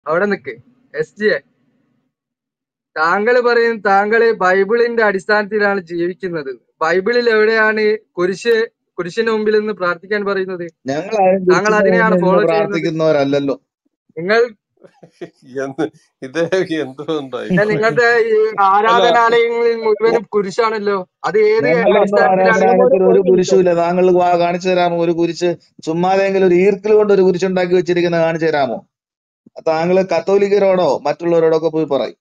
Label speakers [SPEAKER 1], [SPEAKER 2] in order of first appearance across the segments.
[SPEAKER 1] അവിടെ നിക്ക് S G താങ്കൾ പറയും താങ്കൾ ബൈബിളിന്റെ അടിസ്ഥാനത്തിലാണ് ജീവിക്കുന്നത് ബൈബിളിൽ എവിടെയാണ് കുരിശ് കുരിശിന് മുമ്പിൽ നിന്ന് പ്രാർത്ഥിക്കാൻ പറയുന്നത്
[SPEAKER 2] ഞങ്ങൾ ആരും
[SPEAKER 1] താങ്കൾ
[SPEAKER 2] കുരിശിന്
[SPEAKER 1] അതിനെയാണ്
[SPEAKER 2] മുന്നിൽ
[SPEAKER 1] ഫോളോ
[SPEAKER 2] നിന്ന്
[SPEAKER 1] ചെയ്യുന്നത്
[SPEAKER 2] പ്രാർത്ഥിക്കുന്നവരല്ലല്ലോ
[SPEAKER 1] നിങ്ങൾ
[SPEAKER 3] എന്ത് ഇത് എന്തുകൊണ്ടായി
[SPEAKER 1] പിന്നെ നിങ്ങളുടെ ഈ
[SPEAKER 3] അല്ല
[SPEAKER 1] ആരാധനാലയങ്ങളിൽ മുഴുവനും കുരിശാണല്ലോ അത് ഏത്
[SPEAKER 2] ഞങ്ങളുടെ
[SPEAKER 1] അടിസ്ഥാനത്തിലാണ്
[SPEAKER 2] ആരാധനാലയത്തിൽ ഒരു കുരിശും ഇല്ല താങ്കൾ വാ- കാണിച്ചു തരാമോ ഒരു കുരിശ് ചുമ്മാതെങ്കിലും ഒരു ഈർക്കിൽ കൊണ്ട് ഒരു കുരിശുണ്ടാക്കി വെച്ചിരിക്കുന്ന കാണിച്ചു തരാമോ താങ്കൾ കത്തോലിക്കരോടോ മറ്റുള്ളവരോടോ ഒക്കെ പോയി പറയും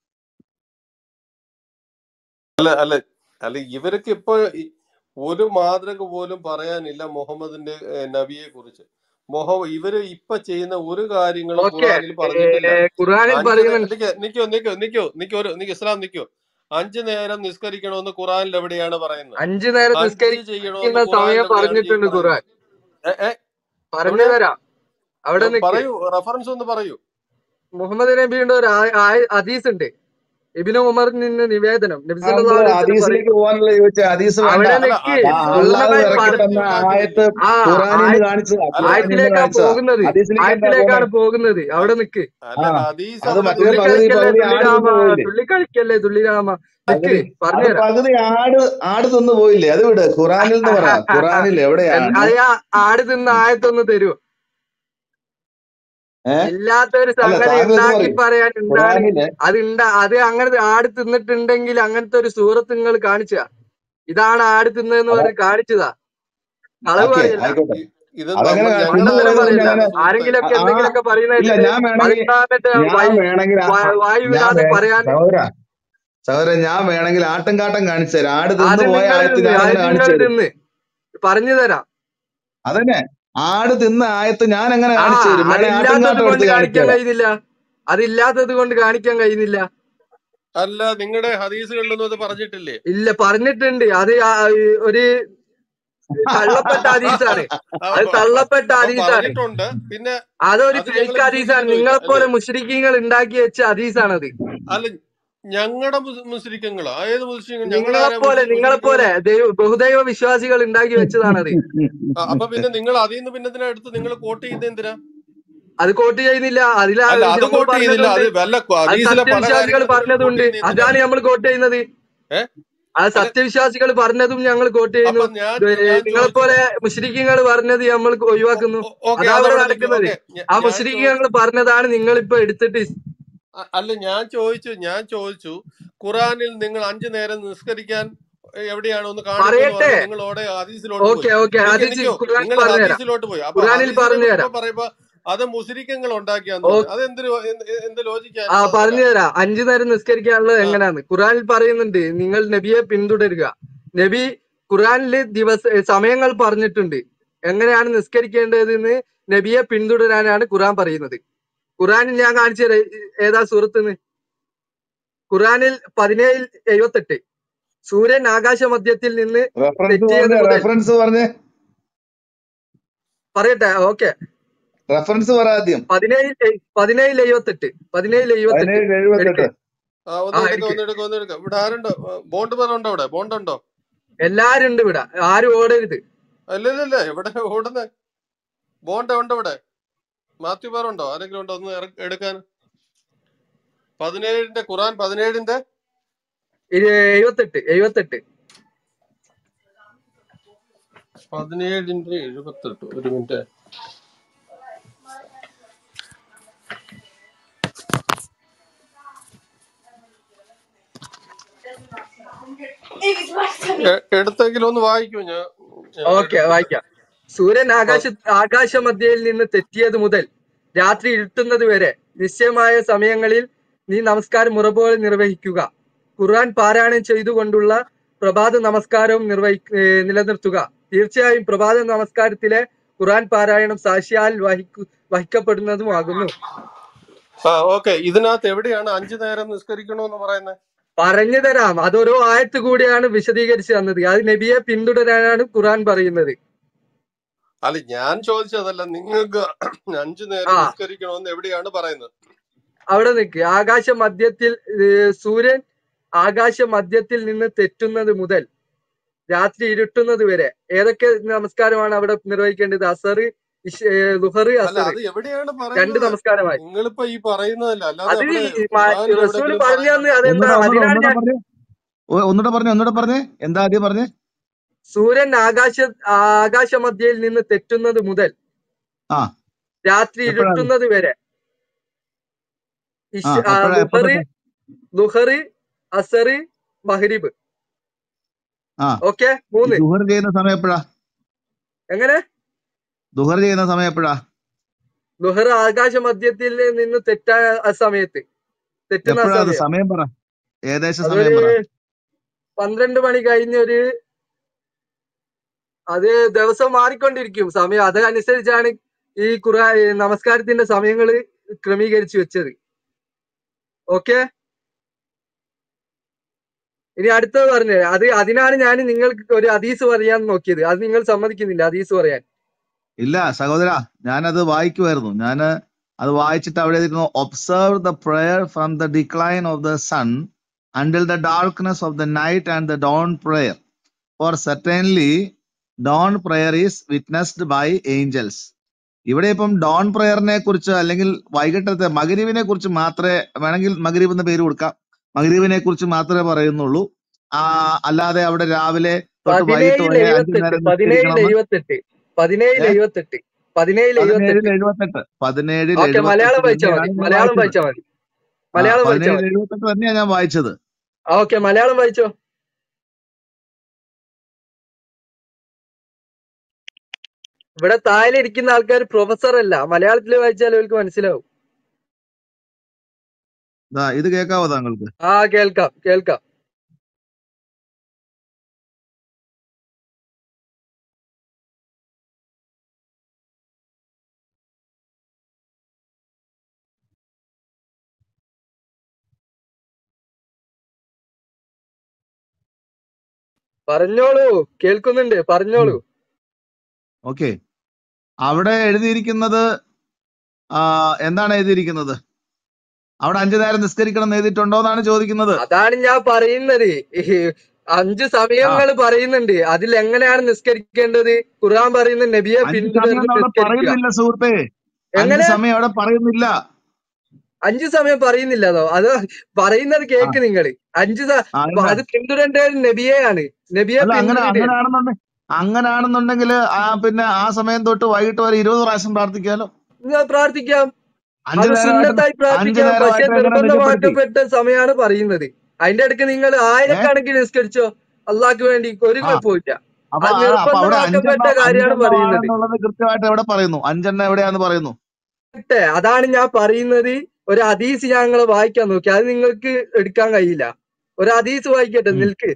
[SPEAKER 3] അല്ല അല്ല അല്ല ഇവർക്ക് ഇപ്പൊ ഈ ഒരു മാതൃക പോലും പറയാനില്ല മുഹമ്മദിന്റെ ഏഹ്, നബിയെ കുറിച്ച് മുഹമ്മ ഇവര് ഇപ്പൊ ചെയ്യുന്ന ഒരു കാര്യങ്ങളും
[SPEAKER 1] ഓക്കെ
[SPEAKER 3] ഖുറാനിൽ പറഞ്ഞിട്ടില്ല
[SPEAKER 1] ഖുർആനിൽ
[SPEAKER 3] അഞ്ച് നേ-
[SPEAKER 1] പറയുന്നുണ്ട്
[SPEAKER 3] നിക്ക് നിക്കോ നിക്കോ നിക്കോ നിക്കോ ഒരു നിക്ക് ഇസ്ലാം നിക്കോ അഞ്ചു നേരം നിസ്കരിക്കണമെന്ന് ഖുറാനിൽ എവിടെയാണ് പറയുന്നത്
[SPEAKER 1] അഞ്ചു നേരം
[SPEAKER 3] ഹജ്ജ്
[SPEAKER 1] നിസ്കരിക്കുന്ന
[SPEAKER 3] ചെയ്യണമെന്ന് ഖുറാനിൽ
[SPEAKER 1] സമയം
[SPEAKER 3] എവിടെയാണ് ഈ
[SPEAKER 1] പറഞ്ഞിട്ടുണ്ട് ഖുർആൻ
[SPEAKER 3] പറയുന്നത് ഏ ഏ
[SPEAKER 1] പറഞ്ഞു
[SPEAKER 3] എവിടെയാ
[SPEAKER 1] തരാം അവിടെ
[SPEAKER 3] ഏ,
[SPEAKER 1] നിക്ക്
[SPEAKER 3] പറയൂ റെഫറൻസ് ഒന്ന് പറയൂ
[SPEAKER 1] മുഹമ്മദ് നബിയുടെ ഒരു ആ- ആ- ഹദീസ് ഉണ്ട് ഇബിന് ഉമറിൽ നിന്ന് നിവേദനം നബി
[SPEAKER 2] താങ്കൾ
[SPEAKER 1] സല്ലല്ലാഹു അലൈഹി വസല്ലം
[SPEAKER 2] ഹദീസിലേക്ക്
[SPEAKER 1] പറയും
[SPEAKER 2] പോകാനല്ലേ ചോദിച്ചത് ഹദീസ് വേണ്ട
[SPEAKER 1] അവിടെ
[SPEAKER 3] അല്ല
[SPEAKER 1] നിക്ക്
[SPEAKER 2] ആ
[SPEAKER 3] ഹദീസ്
[SPEAKER 2] അള്ളാഹു
[SPEAKER 1] പൂർണ്ണമായി
[SPEAKER 2] ഇറക്കി
[SPEAKER 1] പറ
[SPEAKER 2] തന്ന ആയത്ത്
[SPEAKER 1] ആ
[SPEAKER 2] ഖുറാനിൽ
[SPEAKER 1] ആയ-
[SPEAKER 2] കാണിച്ചതാ
[SPEAKER 3] അല്ല
[SPEAKER 2] ഖുറാനിൽ നിന്ന്
[SPEAKER 1] ആയത്തിലേക്കാ
[SPEAKER 2] കാണിച്ചതാ
[SPEAKER 1] പോകുന്നത്
[SPEAKER 2] ഹദീസിലേക്ക് എന്താ
[SPEAKER 1] ആയത്തിലേക്കാണ്
[SPEAKER 2] പോകുന്നത്
[SPEAKER 1] പോകുന്നത് അവിടെ നിക്ക്
[SPEAKER 3] അല്ല
[SPEAKER 2] ആ
[SPEAKER 3] ഹദീസ്
[SPEAKER 2] അത്
[SPEAKER 3] അവിടെ
[SPEAKER 2] മറ്റേ
[SPEAKER 3] നിന്ന്
[SPEAKER 2] പകുതി
[SPEAKER 1] തുള്ളിക്കളിക്കല്ലേ
[SPEAKER 2] പകുതി ആട്
[SPEAKER 1] തുള്ളിരാമ
[SPEAKER 2] തിന്നു പോയില്ലേ
[SPEAKER 1] തുള്ളിക്കളിക്കല്ലേ തുള്ളിരാമ നിക്ക്
[SPEAKER 2] പകുതി അത്
[SPEAKER 1] പറഞ്ഞുതരാം
[SPEAKER 2] പകുതി ആട് ആട് തിന്നു പോയില്ലേ അത് വിട് ഖുറാനിൽ നിന്ന് പറ ഖുറാനിൽ
[SPEAKER 1] എന്ന്
[SPEAKER 2] എവിടെയാണ്
[SPEAKER 1] അത് ആ ആട് തിന്ന ആയത്തൊന്ന് തരൂ
[SPEAKER 2] ഏ
[SPEAKER 1] ഇല്ലാത്തൊരു
[SPEAKER 2] അല്ല
[SPEAKER 1] സംഗതി
[SPEAKER 2] താങ്കൾ ഇത്
[SPEAKER 1] ഉണ്ടാക്കി
[SPEAKER 2] പറയും
[SPEAKER 1] പറയാൻ എന്താണ്
[SPEAKER 2] ഖുറാനില്
[SPEAKER 1] അത് ഉണ്ടാ അത് അങ്ങനെ ആട് തിന്നിട്ടുണ്ടെങ്കിൽ അങ്ങനത്തെ ഒരു സൂറത്ത് നിങ്ങൾ കാണിച്ച ഇതാണ് ആട് തിന്നതെന്ന്
[SPEAKER 2] അതാ
[SPEAKER 1] പറഞ്ഞ് കാണിച്ചതാ കളവ്
[SPEAKER 2] ഓക്കെ
[SPEAKER 1] പറയല്ല
[SPEAKER 2] ആയിക്കോട്ടെ
[SPEAKER 3] ഇ- ഇത്
[SPEAKER 2] അതങ്ങനെ
[SPEAKER 3] നമ്മൾ
[SPEAKER 2] കാ- തിന്നു
[SPEAKER 3] ഞങ്ങളുടെ
[SPEAKER 1] കള്ളത്തരം
[SPEAKER 2] പോയത് പിന്നെ
[SPEAKER 1] പറയല്ല
[SPEAKER 2] അങ്ങനെ
[SPEAKER 3] സുഹൃത്തെ
[SPEAKER 1] ആരെങ്കിലൊക്കെ
[SPEAKER 2] ആ ആ-
[SPEAKER 1] എന്തെങ്കിലുമൊക്കെ പറയുന്ന
[SPEAKER 2] ഇല്ല
[SPEAKER 1] കേട്ടിട്ട്
[SPEAKER 2] ഞാൻ
[SPEAKER 1] അത്
[SPEAKER 2] വേണമെങ്കിൽ
[SPEAKER 1] ഉണ്ടാന്നിട്ട്
[SPEAKER 2] ഞാൻ
[SPEAKER 1] വൈ
[SPEAKER 2] വേണമെങ്കിൽ ആ-
[SPEAKER 1] വ-
[SPEAKER 2] ആ-
[SPEAKER 1] വായു
[SPEAKER 2] ഞാൻ
[SPEAKER 1] വിടാതെ
[SPEAKER 2] വേ
[SPEAKER 1] പറയാൻ
[SPEAKER 2] സഹോദര സഹോദരൻ ഞാൻ വേണമെങ്കിൽ ആട്ടും കാട്ടം കാണിച്ചു തരാം ആട്
[SPEAKER 1] അത്
[SPEAKER 2] തിന്നു പോയ
[SPEAKER 1] നിങ്ങൾ
[SPEAKER 2] ആയത്ത്
[SPEAKER 1] തിന്ന്
[SPEAKER 2] ഞാൻ
[SPEAKER 1] അത്
[SPEAKER 2] എങ്ങനെ
[SPEAKER 1] നിങ്ങൾ
[SPEAKER 2] കാണിച്ചു തരും
[SPEAKER 1] തിന്ന് പറഞ്ഞു തരാം
[SPEAKER 2] അതന്നെ ആട് തിന്ന ആയത്ത് ഞാൻ എങ്ങനെ
[SPEAKER 1] ആ
[SPEAKER 2] കാണിച്ചു തരും വേണേ ആട്ടും
[SPEAKER 1] അതില്ലാത്തത്
[SPEAKER 2] കാട്ടം
[SPEAKER 1] കൊണ്ട്
[SPEAKER 2] എടുത്ത് കാണിച്ചു
[SPEAKER 1] കാണിക്കാൻ
[SPEAKER 2] തരാം
[SPEAKER 1] കഴിയുന്നില്ല അതില്ലാത്തത് കൊണ്ട് കാണിക്കാൻ കഴിയുന്നില്ല
[SPEAKER 3] അല്ല നിങ്ങളുടെ ഹദീസുകളിലൊന്നും അത് പറഞ്ഞിട്ടില്ലേ
[SPEAKER 1] ഇല്ല പറഞ്ഞിട്ടുണ്ട് അത് ആ ഒരു തള്ളപ്പെട്ട ഹദീസാണ്
[SPEAKER 3] അപ്പൊ
[SPEAKER 1] അത്
[SPEAKER 3] അപ്പൊ
[SPEAKER 1] തള്ളപ്പെട്ട
[SPEAKER 3] അപ്പൊ
[SPEAKER 1] ഹദീസാണ്
[SPEAKER 3] പറഞ്ഞിട്ടുണ്ട് പിന്നെ
[SPEAKER 1] അതൊരു
[SPEAKER 3] അത് ഞങ്ങൾ
[SPEAKER 1] ഫേക്ക് ഹദീസാണ്
[SPEAKER 3] വിശ്വസിക്കുന്നുമില്ല
[SPEAKER 1] നിങ്ങളെപ്പോലെ
[SPEAKER 3] അല്ലേ
[SPEAKER 1] മുഷ്രിഖീങ്ങൾ ഉണ്ടാക്കി വെച്ച ഹദീസാണത്
[SPEAKER 3] അല്ല ഞങ്ങളുടെ മുസ്ലിങ്ങളോ ഏത് മുസ്ലിങ്ങൾ ഞങ്ങൾ ആരാ
[SPEAKER 1] നിങ്ങളെപ്പോലെ
[SPEAKER 3] മുസ്ലിങ്ങൾ
[SPEAKER 1] നിങ്ങളെപ്പോലെ ദൈവ ബഹുദൈവ വിശ്വാസികൾ ഉണ്ടാക്കി വെച്ചതാണത്
[SPEAKER 3] അപ്പൊ പിന്നെ നിങ്ങൾ അതിൽ നിന്ന് പിന്നെ എന്തിനാ എടുത്ത് നിങ്ങൾ കോട്ട് ചെയ്യുന്നത് എന്തിനാ
[SPEAKER 1] അത് കോട്ട് ചെയ്യുന്നില്ല അതിലാ
[SPEAKER 3] അല്ല അത്
[SPEAKER 1] നമ്മൾ
[SPEAKER 3] കോട്ട് ചെയ്യുന്നില്ല അത്
[SPEAKER 1] പറഞ്ഞതുണ്ട്
[SPEAKER 3] വല്ല
[SPEAKER 1] അത്
[SPEAKER 3] ഹദീസിലെ പല
[SPEAKER 1] സത്യവിശ്വാസികൾ
[SPEAKER 3] കാര്യങ്ങളും നിങ്ങൾ കോട്ട്
[SPEAKER 1] പറഞ്ഞതുണ്ട്
[SPEAKER 3] ചെയ്യുന്നത് എന്തിനാ
[SPEAKER 1] അതാണ് നമ്മൾ കോട്ട് ചെയ്യുന്നത്
[SPEAKER 3] ഏ
[SPEAKER 1] അത്
[SPEAKER 3] അല്ല
[SPEAKER 1] സത്യവിശ്വാസികൾ പറഞ്ഞതും ഞങ്ങൾ കോട്ട്
[SPEAKER 3] അപ്പൊ
[SPEAKER 1] ചെയ്യുന്നു
[SPEAKER 3] ഞാൻ
[SPEAKER 1] ദേ,
[SPEAKER 3] ഞാൻ ചോദിച്ചത്
[SPEAKER 1] നിങ്ങളെപ്പോലെ മുസ്ലിഖീങ്ങൾ പറഞ്ഞത് നമ്മൾ ഒഴിവാക്കുന്നു
[SPEAKER 3] ഓക്കെ
[SPEAKER 1] അതാ ഇവിടെ
[SPEAKER 3] അതവിടെ നിൽക്കും
[SPEAKER 1] നടക്കുന്നത്
[SPEAKER 3] ഓക്കെ
[SPEAKER 1] ആ
[SPEAKER 3] ഞാൻ
[SPEAKER 1] മുസ്ലിഖീങ്ങൾ പറഞ്ഞതാണ് നിങ്ങൾ ഇപ്പൊ എടുത്തിട്ട്
[SPEAKER 3] അ- അല്ല ഞാൻ ചോദിച്ചു ഞാൻ ചോദിച്ചു ഖുറാനിൽ നിങ്ങൾ അഞ്ചു നേരം നിസ്കരിക്കാൻ എവിടെയാണ് ഒന്ന് കാണിക്കുമെന്ന്
[SPEAKER 1] പറയട്ടെ
[SPEAKER 3] പറഞ്ഞു നിങ്ങൾ ഓടെ ഹദീസിലോട്ട് പോയി
[SPEAKER 1] ഓക്കെ ഓക്കെ
[SPEAKER 3] നിക്ക്
[SPEAKER 1] ഹദീസ്
[SPEAKER 3] നിക്കോ
[SPEAKER 1] ഖുർആൻ
[SPEAKER 3] നിങ്ങൾ
[SPEAKER 1] പറഞ്ഞുതരാം
[SPEAKER 3] ഹദീസിലോട്ട് പോയി അപ്പൊ
[SPEAKER 1] ഖുർആനിൽ
[SPEAKER 3] ഹദീസിലോട്ട്
[SPEAKER 1] പറഞ്ഞുതരാം
[SPEAKER 3] ഇപ്പൊ പറയുമ്പോ അത് മുസ്ലിക്കങ്ങൾ ഉണ്ടാക്കിയാന്ന്
[SPEAKER 1] ഓ
[SPEAKER 3] പറഞ്ഞു അതെന്ത് ലോ- എന്ത് എന്ത് ലോജിക്കാ
[SPEAKER 1] ആ
[SPEAKER 3] സഹോദര
[SPEAKER 1] പറഞ്ഞുതരാം അഞ്ചു നേരം നിസ്കരിക്കാനുള്ളത്
[SPEAKER 3] ആ
[SPEAKER 1] എങ്ങനെയാന്ന് ഖുറാനിൽ പറയുന്നുണ്ട് നിങ്ങൾ നബിയെ പിന്തുടരുക നബി ഖുറാനില് ദിവസ സമയങ്ങൾ പറഞ്ഞിട്ടുണ്ട് എങ്ങനെയാണ് നിസ്കരിക്കേണ്ടതെന്ന് നബിയെ പിന്തുടരാനാണ് ഖുറാൻ പറയുന്നത് ഖുറാനിൽ ഞാൻ കാണിച്ചു തരാം ഏതാ സൂറത്തുന്ന് ഖുറാനിൽ പതിനേഴിൽ എഴുപത്തെട്ട് സൂര്യൻ ആകാശ മധ്യത്തിൽ നിന്ന്
[SPEAKER 2] റെഫറൻസ്
[SPEAKER 1] തെറ്റിയത്
[SPEAKER 2] പറഞ്ഞേ
[SPEAKER 1] മുതൽ
[SPEAKER 2] റെഫറൻസ് പറഞ്ഞേ
[SPEAKER 1] പറയട്ടെ ഓക്കെ
[SPEAKER 2] റെഫറൻസ് പറ ആദ്യം
[SPEAKER 1] പതിനേഴിൽ എഴ്- പതിനേഴിൽ എഴുപത്തെട്ട് പതിനേഴിൽ എഴുപത്തെട്ട്
[SPEAKER 2] പതിനേഴ് എഴുപത്തെട്ട്
[SPEAKER 1] എടുക്ക്
[SPEAKER 3] ആ ഒന്ന്
[SPEAKER 1] ആ
[SPEAKER 3] എടുക്ക
[SPEAKER 1] എടുക്ക്
[SPEAKER 3] ഒന്ന് എടുക്ക ഒന്ന് എടുക്ക ഇവിടെ ആരുണ്ടോ ബോണ്ട് ഉണ്ടോ ഇവിടെ ബോണ്ട് ഉണ്ടോ
[SPEAKER 1] എല്ലാരും ഉണ്ട് ഇവിടെ ആരും ഓടരുത്
[SPEAKER 3] അല്ല ഇല്ല ഇല്ല ഇവിടെ ഓടുന്ന ബോണ്ട് ഉണ്ട് ഇവിടെ മാത്യു പേരുണ്ടോ ആരെങ്കിലും ഉണ്ടോ ഒന്ന് ഇറ- എടുക്കാൻ പതിനേഴിന്റെ ഖുറാൻ പതിനേഴിന്റെ
[SPEAKER 1] ഇത് എഴുപത്തെട്ട് എഴുപത്തെട്ട്
[SPEAKER 3] പതിനേഴിന്റെ എഴുപത്തെട്ട് ഒരു മിനിറ്റ് എ- എടുത്തെങ്കിലും ഒന്ന് വായിക്കൂ ഞാൻ ഞാൻ
[SPEAKER 1] ഓക്കെ
[SPEAKER 3] എടുത്തില്ല
[SPEAKER 1] വായിക്കാം സൂര്യൻ
[SPEAKER 3] പ-
[SPEAKER 1] ആകാശ ആകാശ മധ്യയിൽ നിന്ന് തെറ്റിയത് മുതൽ രാത്രി ഇരുട്ടുന്നത് വരെ നിശ്ചയമായ സമയങ്ങളിൽ നീ നമസ്കാരം മുറപോലെ നിർവഹിക്കുക ഖുർആൻ പാരായണം ചെയ്തുകൊണ്ടുള്ള പ്രഭാത നമസ്കാരവും നിർവഹി ഏ, നിലനിർത്തുക തീർച്ചയായും പ്രഭാത നമസ്കാരത്തിലെ ഖുർആൻ പാരായണം സാക്ഷിയാൽ വഹിക്കു വഹിക്കപ്പെടുന്നതുമാകുന്നു
[SPEAKER 3] ആ ഓക്കെ ഇതിനകത്ത് എവിടെയാണ് അഞ്ചു നേരം നിസ്കരിക്കണമെന്ന് പറയുന്നത്
[SPEAKER 1] പറഞ്ഞു തരാം അതൊരോ ആയത്ത് കൂടിയാണ് വിശദീകരിച്ചു തന്നത് അത് നബിയെ പിന്തുടരാനാണ് ഖുർആൻ പറയുന്നത്
[SPEAKER 3] അല്ല ഞാൻ ചോദിച്ചതല്ല നിങ്ങൾക്ക് അഞ്ചു
[SPEAKER 1] ആ
[SPEAKER 3] നേരം നിസ്കരിക്കണമെന്ന് എവിടെയാണ് പറയുന്നത്
[SPEAKER 1] അവിടെ നിൽക്ക് ആകാശ മധ്യത്തിൽ ഏർ സൂര്യൻ ആകാശ മധ്യത്തിൽ നിന്ന് തെറ്റുന്നത് മുതൽ രാത്രി ഇരുട്ടുന്നത് വരെ ഏതൊക്കെ നമസ്കാരമാണ് അവിടെ നിർവഹിക്കേണ്ടത് അസർ ഇഷ്- ഏ, ലുഹർ
[SPEAKER 3] അല്ല
[SPEAKER 1] അസർ
[SPEAKER 3] അത് എവിടെയാണ്
[SPEAKER 1] രണ്ട്
[SPEAKER 3] പറയുന്നത്
[SPEAKER 1] നമസ്കാരമായി
[SPEAKER 3] നിങ്ങളിപ്പോ ഈ പറയുന്നതല്ല അല്ലാതെ
[SPEAKER 1] അത്
[SPEAKER 3] അവിടെ
[SPEAKER 1] ഈ മ-
[SPEAKER 3] ഖുറാനിൽ
[SPEAKER 1] റസൂല്
[SPEAKER 3] എവിടെങ്കിലും
[SPEAKER 1] പറഞ്ഞു തന്ന്
[SPEAKER 3] പറയുന്നുണ്ടോ
[SPEAKER 1] അതെന്താ
[SPEAKER 2] ഒന്നുകൂടെ ഒന്നുകൂടെ
[SPEAKER 1] അതിനാണ്
[SPEAKER 2] ഒന്നുകൂടെ
[SPEAKER 1] ഞാൻ
[SPEAKER 2] പറഞ്ഞേ ഒ- ഒന്നുകൂടെ പറഞ്ഞേ ഒന്നുകൂടെ പറഞ്ഞേ എന്താ ആദ്യം പറഞ്ഞേ
[SPEAKER 1] സൂര്യൻ ആകാശ ആകാശമധ്യയിൽ നിന്ന് തെറ്റുന്നത് മുതൽ
[SPEAKER 2] ആ
[SPEAKER 1] രാത്രി
[SPEAKER 2] എപ്പോഴാണ്
[SPEAKER 1] ഇരുട്ടുന്നത് വരെ
[SPEAKER 2] ആ
[SPEAKER 1] ഇഷ് ആ,
[SPEAKER 2] എപ്പോഴാ
[SPEAKER 1] ലുഹറ്
[SPEAKER 2] എപ്പോഴത്തെ
[SPEAKER 1] ലുഹറ് അസറ് മഹ്രിബ്
[SPEAKER 2] ആ
[SPEAKER 1] ഓക്കെ
[SPEAKER 2] ഈ
[SPEAKER 1] മൂന്ന്
[SPEAKER 2] ദുഹർ ചെയ്യുന്ന സമയം എപ്പോഴാ
[SPEAKER 1] എങ്ങനെ
[SPEAKER 2] ദുഹർ ചെയ്യുന്ന സമയം എപ്പോഴാ
[SPEAKER 1] ലുഹർ ആകാശമധ്യത്തിൽ നിന്ന് തെറ്റായ ആ സമയത്ത് തെറ്റുന്ന ആ
[SPEAKER 2] എപ്പോഴാ അത്
[SPEAKER 1] സമയം
[SPEAKER 2] സമയം പറ ഏകദേശം
[SPEAKER 1] അതൊരു
[SPEAKER 2] സമയം പറ
[SPEAKER 1] പന്ത്രണ്ട് മണി കഴിഞ്ഞൊരു അത് ദിവസം മാറിക്കൊണ്ടിരിക്കും സമയം അതനുസരിച്ചാണ് ഈ ഖുറാ ഈ നമസ്കാരത്തിന്റെ സമയങ്ങൾ ക്രമീകരിച്ചു വെച്ചത് ഓക്കെ ഇനി അടുത്തത് പറഞ്ഞു അത് അതിനാണ് ഞാൻ നിങ്ങൾക്ക് ഒരു ഹദീസ് പറയാൻ നോക്കിയത് അത് നിങ്ങൾ സമ്മതിക്കുന്നില്ല ഹദീസ് പറയാൻ
[SPEAKER 2] ഇല്ല സഹോദര ഞാനത് വായിക്കുമായിരുന്നു ഞാന് അത് വായിച്ചിട്ട് അവിടെ എഴുതിയിരുന്നു observe the prayer from the decline of the sun until the darkness of the night and the dawn prayer for certainly dawn prayer is witnessed by angels ഇവിടെ ഇപ്പം ഡോൺ പ്രയറിനെ കുറിച്ച് അല്ലെങ്കിൽ വൈകിട്ടത്തെ മകരീവിനെ കുറിച്ച് മാത്രമേ വേണമെങ്കിൽ മകരീബ് എന്ന പേര് കൊടുക്കാം മകരീവിനെ കുറിച്ച് മാത്രമേ പറയുന്നുള്ളൂ ആ അല്ലാതെ അവിടെ രാവിലെ തൊട്ട് വൈകിട്ട്
[SPEAKER 1] പതിനേഴിൽ
[SPEAKER 2] വരെ അഞ്ചു
[SPEAKER 1] എഴുപത്തെട്ട്
[SPEAKER 2] നേരം
[SPEAKER 1] പതിനേഴിൽ
[SPEAKER 2] നിസ്കരിക്കണമെന്ന്
[SPEAKER 1] എഴുപത്തെട്ട് പതിനേഴിൽ
[SPEAKER 2] ഏഹ്
[SPEAKER 1] എഴുപത്തെട്ട് പതിനേഴിൽ
[SPEAKER 2] പതിനേഴിൽ
[SPEAKER 1] എഴുപത്തെട്ട്
[SPEAKER 2] എഴുപത്തെട്ട് പതിനേഴിൽ
[SPEAKER 1] ഓക്കെ മലയാളം
[SPEAKER 2] എഴുപത്തെട്ട്
[SPEAKER 1] വായിച്ചാൽ മതി
[SPEAKER 2] തന്നെയാണ് ഞാൻ
[SPEAKER 1] മലയാളം
[SPEAKER 2] വായിച്ചത്
[SPEAKER 1] വായിച്ചാൽ മതി
[SPEAKER 2] ആ
[SPEAKER 1] മലയാളം വായിച്ചാൽ
[SPEAKER 2] പതിനേഴിൽ
[SPEAKER 1] മതി
[SPEAKER 2] എഴുപത്തെട്ട് തന്നെയാണ് ഞാൻ വായിച്ചത്
[SPEAKER 1] ഓക്കെ മലയാളം വായിച്ചോ ഇവിടെ താഴെ ഇരിക്കുന്ന ആൾക്കാർ പ്രൊഫസർ അല്ല മലയാളത്തിൽ വായിച്ചാൽ അവർക്ക് മനസ്സിലാവും
[SPEAKER 2] ദാ ഇത് കേൾക്കാവോ താങ്കൾക്ക്
[SPEAKER 1] ആ കേൾക്കാം കേൾക്കാം പറഞ്ഞോളൂ കേൾക്കുന്നുണ്ട് പറഞ്ഞോളൂ
[SPEAKER 2] ഓക്കെ അവിടെ എഴുതിയിരിക്കുന്നത് ആ എന്താണ് എഴുതിയിരിക്കുന്നത് അവിടെ അഞ്ചു നേരം നിസ്കരിക്കണം എന്ന് എഴുതിയിട്ടുണ്ടോ എന്നാണ് ചോദിക്കുന്നത്
[SPEAKER 1] അതാണ് ഞാൻ പറയുന്നത് ഈ അഞ്ച്
[SPEAKER 2] ആ
[SPEAKER 1] സമയങ്ങൾ പറയുന്നുണ്ട് അതിൽ എങ്ങനെയാണ് നിസ്കരിക്കേണ്ടത് ഖുർആൻ പറയുന്ന നബിയെ
[SPEAKER 2] അഞ്ച് സമയം
[SPEAKER 1] പിന്തുടർന്ന്
[SPEAKER 2] അവിടെ
[SPEAKER 1] നിസ്കരിക്കുക
[SPEAKER 2] പറയുന്നില്ല സുഹൃത്തെ അഞ്ച്
[SPEAKER 1] എങ്ങനെ
[SPEAKER 2] സമയം അവിടെ പറയുന്നില്ല
[SPEAKER 1] അഞ്ച് സമയം പറയുന്നില്ലതോ അത് പറയുന്നത്
[SPEAKER 2] ആ
[SPEAKER 1] കേക്ക് നിങ്ങൾ അഞ്ച് സ-
[SPEAKER 2] ആ
[SPEAKER 1] അപ്പൊ
[SPEAKER 2] എന്താ
[SPEAKER 1] അത് പിന്തുടരേണ്ടത് നബിയെയാണ് നബിയെ
[SPEAKER 2] അല്ല അങ്ങനെ
[SPEAKER 1] പിന്തുടരുക
[SPEAKER 2] അങ്ങനെയാണെന്നുണ്ടെ അങ്ങനെയാണെന്നുണ്ടെങ്കിൽ ആ പിന്നെ ആ സമയം തൊട്ട് വൈകിട്ട് വരെ ഇരുപത് പ്രാവശ്യം പ്രാർത്ഥിക്കാലോ
[SPEAKER 1] നിങ്ങൾ പ്രാർത്ഥിക്കാം
[SPEAKER 2] അഞ്ചു
[SPEAKER 1] അത്
[SPEAKER 2] നേരമായിട്ട്
[SPEAKER 1] സുന്നത്തായി
[SPEAKER 2] അഞ്ചു
[SPEAKER 1] പ്രാർത്ഥിക്കാം പക്ഷെ
[SPEAKER 2] നേരമായിട്ട് എങ്ങനെ നിജപ്പെടുത്തി
[SPEAKER 1] നിർബന്ധമാക്കപ്പെട്ട സമയമാണ് പറയുന്നത് അതിന്റെ ഇടയ്ക്ക് നിങ്ങൾ
[SPEAKER 2] ഏ
[SPEAKER 1] ആയിരക്കണക്കിന് നിസ്കരിച്ചോ അള്ളാഹ്ക്ക് വേണ്ടി ഒരു
[SPEAKER 2] ആ
[SPEAKER 1] കുഴപ്പമില്ല
[SPEAKER 2] അപ്പൊ
[SPEAKER 1] അത്
[SPEAKER 2] ആ അപ്പൊ അവിടെ
[SPEAKER 1] നിർബന്ധമാക്കപ്പെട്ട
[SPEAKER 2] അഞ്ചെണ്ണം
[SPEAKER 1] കാര്യമാണ്
[SPEAKER 2] അഞ്ചെണ്ണം
[SPEAKER 1] പറയുന്നത്
[SPEAKER 2] ആണെന്നുള്ളത് കൃത്യമായിട്ട് എവിടെ പറയുന്നു അഞ്ചെണ്ണം എവിടെയാന്ന് പറയുന്നു
[SPEAKER 1] ഇട്ടെ, അതാണ് ഞാൻ പറയുന്നത് ഒരു ഹദീസ് ഞങ്ങൾ വായിക്കാൻ നോക്കി അത് നിങ്ങൾക്ക് എടുക്കാൻ കഴിയില്ല ഒരു ഹദീസ് വായിക്കട്ടെ
[SPEAKER 2] ഉം.
[SPEAKER 1] നിൽക്ക്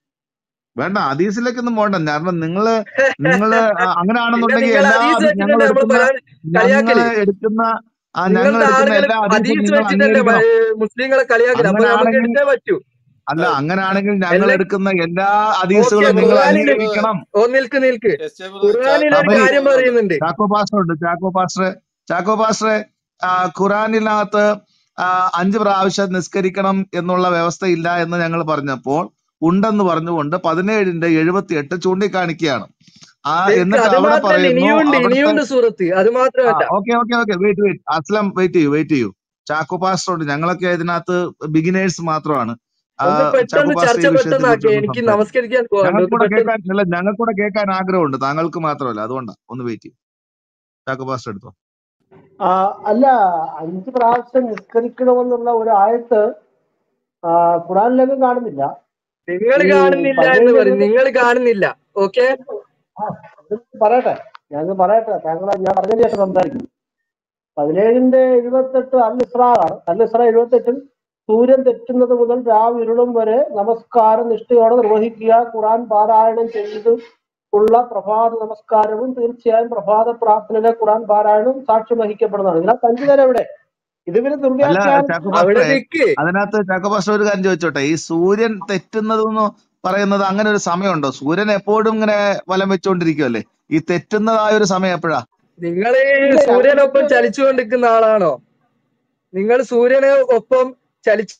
[SPEAKER 2] വേണ്ട ഹദീസിലേക്കൊന്നും പോകണ്ട കാരണം നിങ്ങള് നിങ്ങള് ആ,
[SPEAKER 1] പിന്നെ
[SPEAKER 2] അങ്ങനെയാണെന്നുണ്ടെങ്കിൽ
[SPEAKER 1] നിങ്ങൾ
[SPEAKER 2] എല്ലാ
[SPEAKER 1] ഹദീസ്
[SPEAKER 2] ഹദീ- ഞങ്ങൾ
[SPEAKER 1] വെച്ചിട്ടല്ലേ നമ്മൾ
[SPEAKER 2] എടുക്കുന്ന
[SPEAKER 1] പരാ- കളിയാക്കല്
[SPEAKER 2] ഞങ്ങള് എടുക്കുന്ന ആ ഞങ്ങൾ
[SPEAKER 1] നിങ്ങളുടെ
[SPEAKER 2] എടുക്കുന്ന
[SPEAKER 1] ആളുകൾ
[SPEAKER 2] എല്ലാ ഹദീസും
[SPEAKER 1] ഹദീസ്
[SPEAKER 2] നിങ്ങൾ
[SPEAKER 1] വെച്ചിട്ടല്ലേ
[SPEAKER 2] അംഗീകരിക്കണം
[SPEAKER 1] മ- മുസ്ലിങ്ങളെ കളിയാക്കല് അപ്പൊ നമുക്ക്
[SPEAKER 2] അങ്ങനെയാണെങ്കിൽ
[SPEAKER 1] എടുത്തേ പറ്റൂ
[SPEAKER 2] അല്ല അങ്ങനെയാണെങ്കിൽ ഞങ്ങൾ
[SPEAKER 1] അല്ലെ
[SPEAKER 2] എടുക്കുന്ന എല്ലാ
[SPEAKER 1] ഓക്കെ
[SPEAKER 2] ഹദീസുകളും നിങ്ങൾ
[SPEAKER 1] ഖുർആനില്
[SPEAKER 2] അംഗീകരിക്കണം
[SPEAKER 1] ഓ നിൽക്ക് നിൽക്ക്
[SPEAKER 3] എസ് ജെ ബ്രദർ
[SPEAKER 1] ഖുർആനിൽ
[SPEAKER 3] ചാക്കോ
[SPEAKER 1] ഒരു
[SPEAKER 2] ശബരി
[SPEAKER 1] കാര്യം
[SPEAKER 3] പാസ്റ്റർ ഉണ്ട്
[SPEAKER 1] പറയുന്നുണ്ട്
[SPEAKER 2] ചാക്കോ പാസ്റ്റർ ഉണ്ട് ചാക്കോ പാസ്റ്റർ ചാക്കോ പാസ്റ്ററെ ആ, ഖുറാനിനകത്ത് ആ, അഞ്ച് പ്രാവശ്യം നിസ്കരിക്കണം എന്നുള്ള വ്യവസ്ഥ ഇല്ല എന്ന് ഞങ്ങൾ പറഞ്ഞപ്പോൾ ഉണ്ടെന്ന് പറഞ്ഞുകൊണ്ട് പതിനേഴിന്റെ എഴുപത്തിയെട്ട് ചൂണ്ടിക്കാണിക്കുകയാണ് ആ
[SPEAKER 1] നിൽക്ക്
[SPEAKER 2] എന്നിട്ട്
[SPEAKER 1] അത്
[SPEAKER 2] അവിടെ
[SPEAKER 1] മാത്രല്ല
[SPEAKER 2] പറയുന്നു
[SPEAKER 1] ഇനിയുണ്ട്
[SPEAKER 2] അവിടുത്തെ
[SPEAKER 1] ഇനിയുണ്ട് സൂറത്ത് അത്
[SPEAKER 2] ആ
[SPEAKER 1] മാത്രമല്ല
[SPEAKER 2] okay okay okay wait wait Aslam wait ചെയ്യൂ വെയിറ്റ് ചെയ്യൂ ചാക്കോ പാസ്റ്റർ ഉണ്ട് ഞങ്ങളൊക്കെ ഇതിനകത്ത് ബിഗിനേഴ്സ് മാത്രമാണ് ആ,
[SPEAKER 1] ഒന്ന്
[SPEAKER 2] ചാക്കോ
[SPEAKER 1] പെട്ടെന്ന്
[SPEAKER 2] പാസ്റ്റർ
[SPEAKER 1] ചർച്ച
[SPEAKER 2] ഈ വിഷയത്തെ
[SPEAKER 1] പെട്ടെന്നാക്കി
[SPEAKER 2] കുറിച്ച് ഒന്ന്
[SPEAKER 1] എനിക്ക്
[SPEAKER 2] സംസാരിക്കും
[SPEAKER 1] നമസ്കരിക്കാൻ പോകാണ്ട്
[SPEAKER 2] ഞങ്ങൾക്ക്
[SPEAKER 1] ഒന്ന്
[SPEAKER 2] കൂടെ
[SPEAKER 1] പെട്ടെന്ന്
[SPEAKER 2] കേൾക്കാൻ അല്ല ഞങ്ങൾക്ക് കൂടെ കേൾക്കാൻ ആഗ്രഹമുണ്ട് താങ്കൾക്ക് മാത്രമല്ല അതുകൊണ്ടാണ് ഒന്ന് വെയിറ്റ് ചെയ്യും ചാക്കോ പാസ്റ്റർ എടുത്തോ
[SPEAKER 4] ആ, അല്ല അഞ്ച് പ്രാവശ്യം നിസ്കരിക്കണമെന്നുള്ള ഒരു ആയത്ത് ആ, ഖുറാനിലൊന്നും കാണുന്നില്ല
[SPEAKER 1] നിങ്ങൾ
[SPEAKER 4] ഈ
[SPEAKER 1] കാണുന്നില്ല എന്ന്
[SPEAKER 4] പതിനേഴ്
[SPEAKER 1] പറയും നിങ്ങൾ കാണുന്നില്ല ഓക്കെ
[SPEAKER 4] ആ, ഇത് പറയട്ടെ ഞാൻ പറയട്ടെ താങ്കൾ ഞാൻ പറഞ്ഞതിന് ശേഷം സംസാരിക്കും പതിനേഴിന്റെ എഴുപത്തെട്ട് അൽ ഇസ്രാണ് അൽ ഇസ്ര എഴുപത്തെട്ടിൽ സൂര്യൻ തെറ്റുന്നത് മുതൽ രാവ് ഇരുളും വരെ നമസ്കാരം നിഷ്ഠയോടെ നിർവഹിക്കുക ഖുറാൻ പാരായണം ചെയ്ത് ഉള്ള പ്രഭാത നമസ്കാരവും തീർച്ചയായും പ്രഭാത പ്രാർത്ഥനയിലെ ഖുറാൻ പാരായണവും സാക്ഷ്യം വഹിക്കപ്പെടുന്നതാണ് ഇതിനകത്ത് അഞ്ചു നേരം എവിടെ ഇത് പിന്നെ
[SPEAKER 2] അല്ല
[SPEAKER 4] ദുർവ്യാഖ്യാനം
[SPEAKER 2] ചാക്കോ
[SPEAKER 1] അവിടെ
[SPEAKER 2] പാസ്റ്ററെ
[SPEAKER 1] നിൽക്ക്
[SPEAKER 2] അതിനകത്ത് ചാക്കോ പാസ്റ്റർ ഒരു കാര്യം ചോദിച്ചോട്ടെ ഈ സൂര്യൻ തെറ്റുന്നതെന്ന് പറയുന്നത് അങ്ങനെ ഒരു സമയമുണ്ടോ സൂര്യൻ എപ്പോഴും ഇങ്ങനെ വലം വെച്ചുകൊണ്ടിരിക്കുമല്ലേ ഈ തെറ്റുന്നതായ ഒരു സമയം എപ്പോഴാ
[SPEAKER 1] നിങ്ങൾ
[SPEAKER 4] ഇല്ല
[SPEAKER 1] സൂര്യനൊപ്പം
[SPEAKER 4] അങ്ങനെ
[SPEAKER 1] ചലിച്ചുകൊണ്ടിരിക്കുന്ന ആളാണോ നിങ്ങൾ സൂര്യനെ ഒപ്പം ചലിച്ച്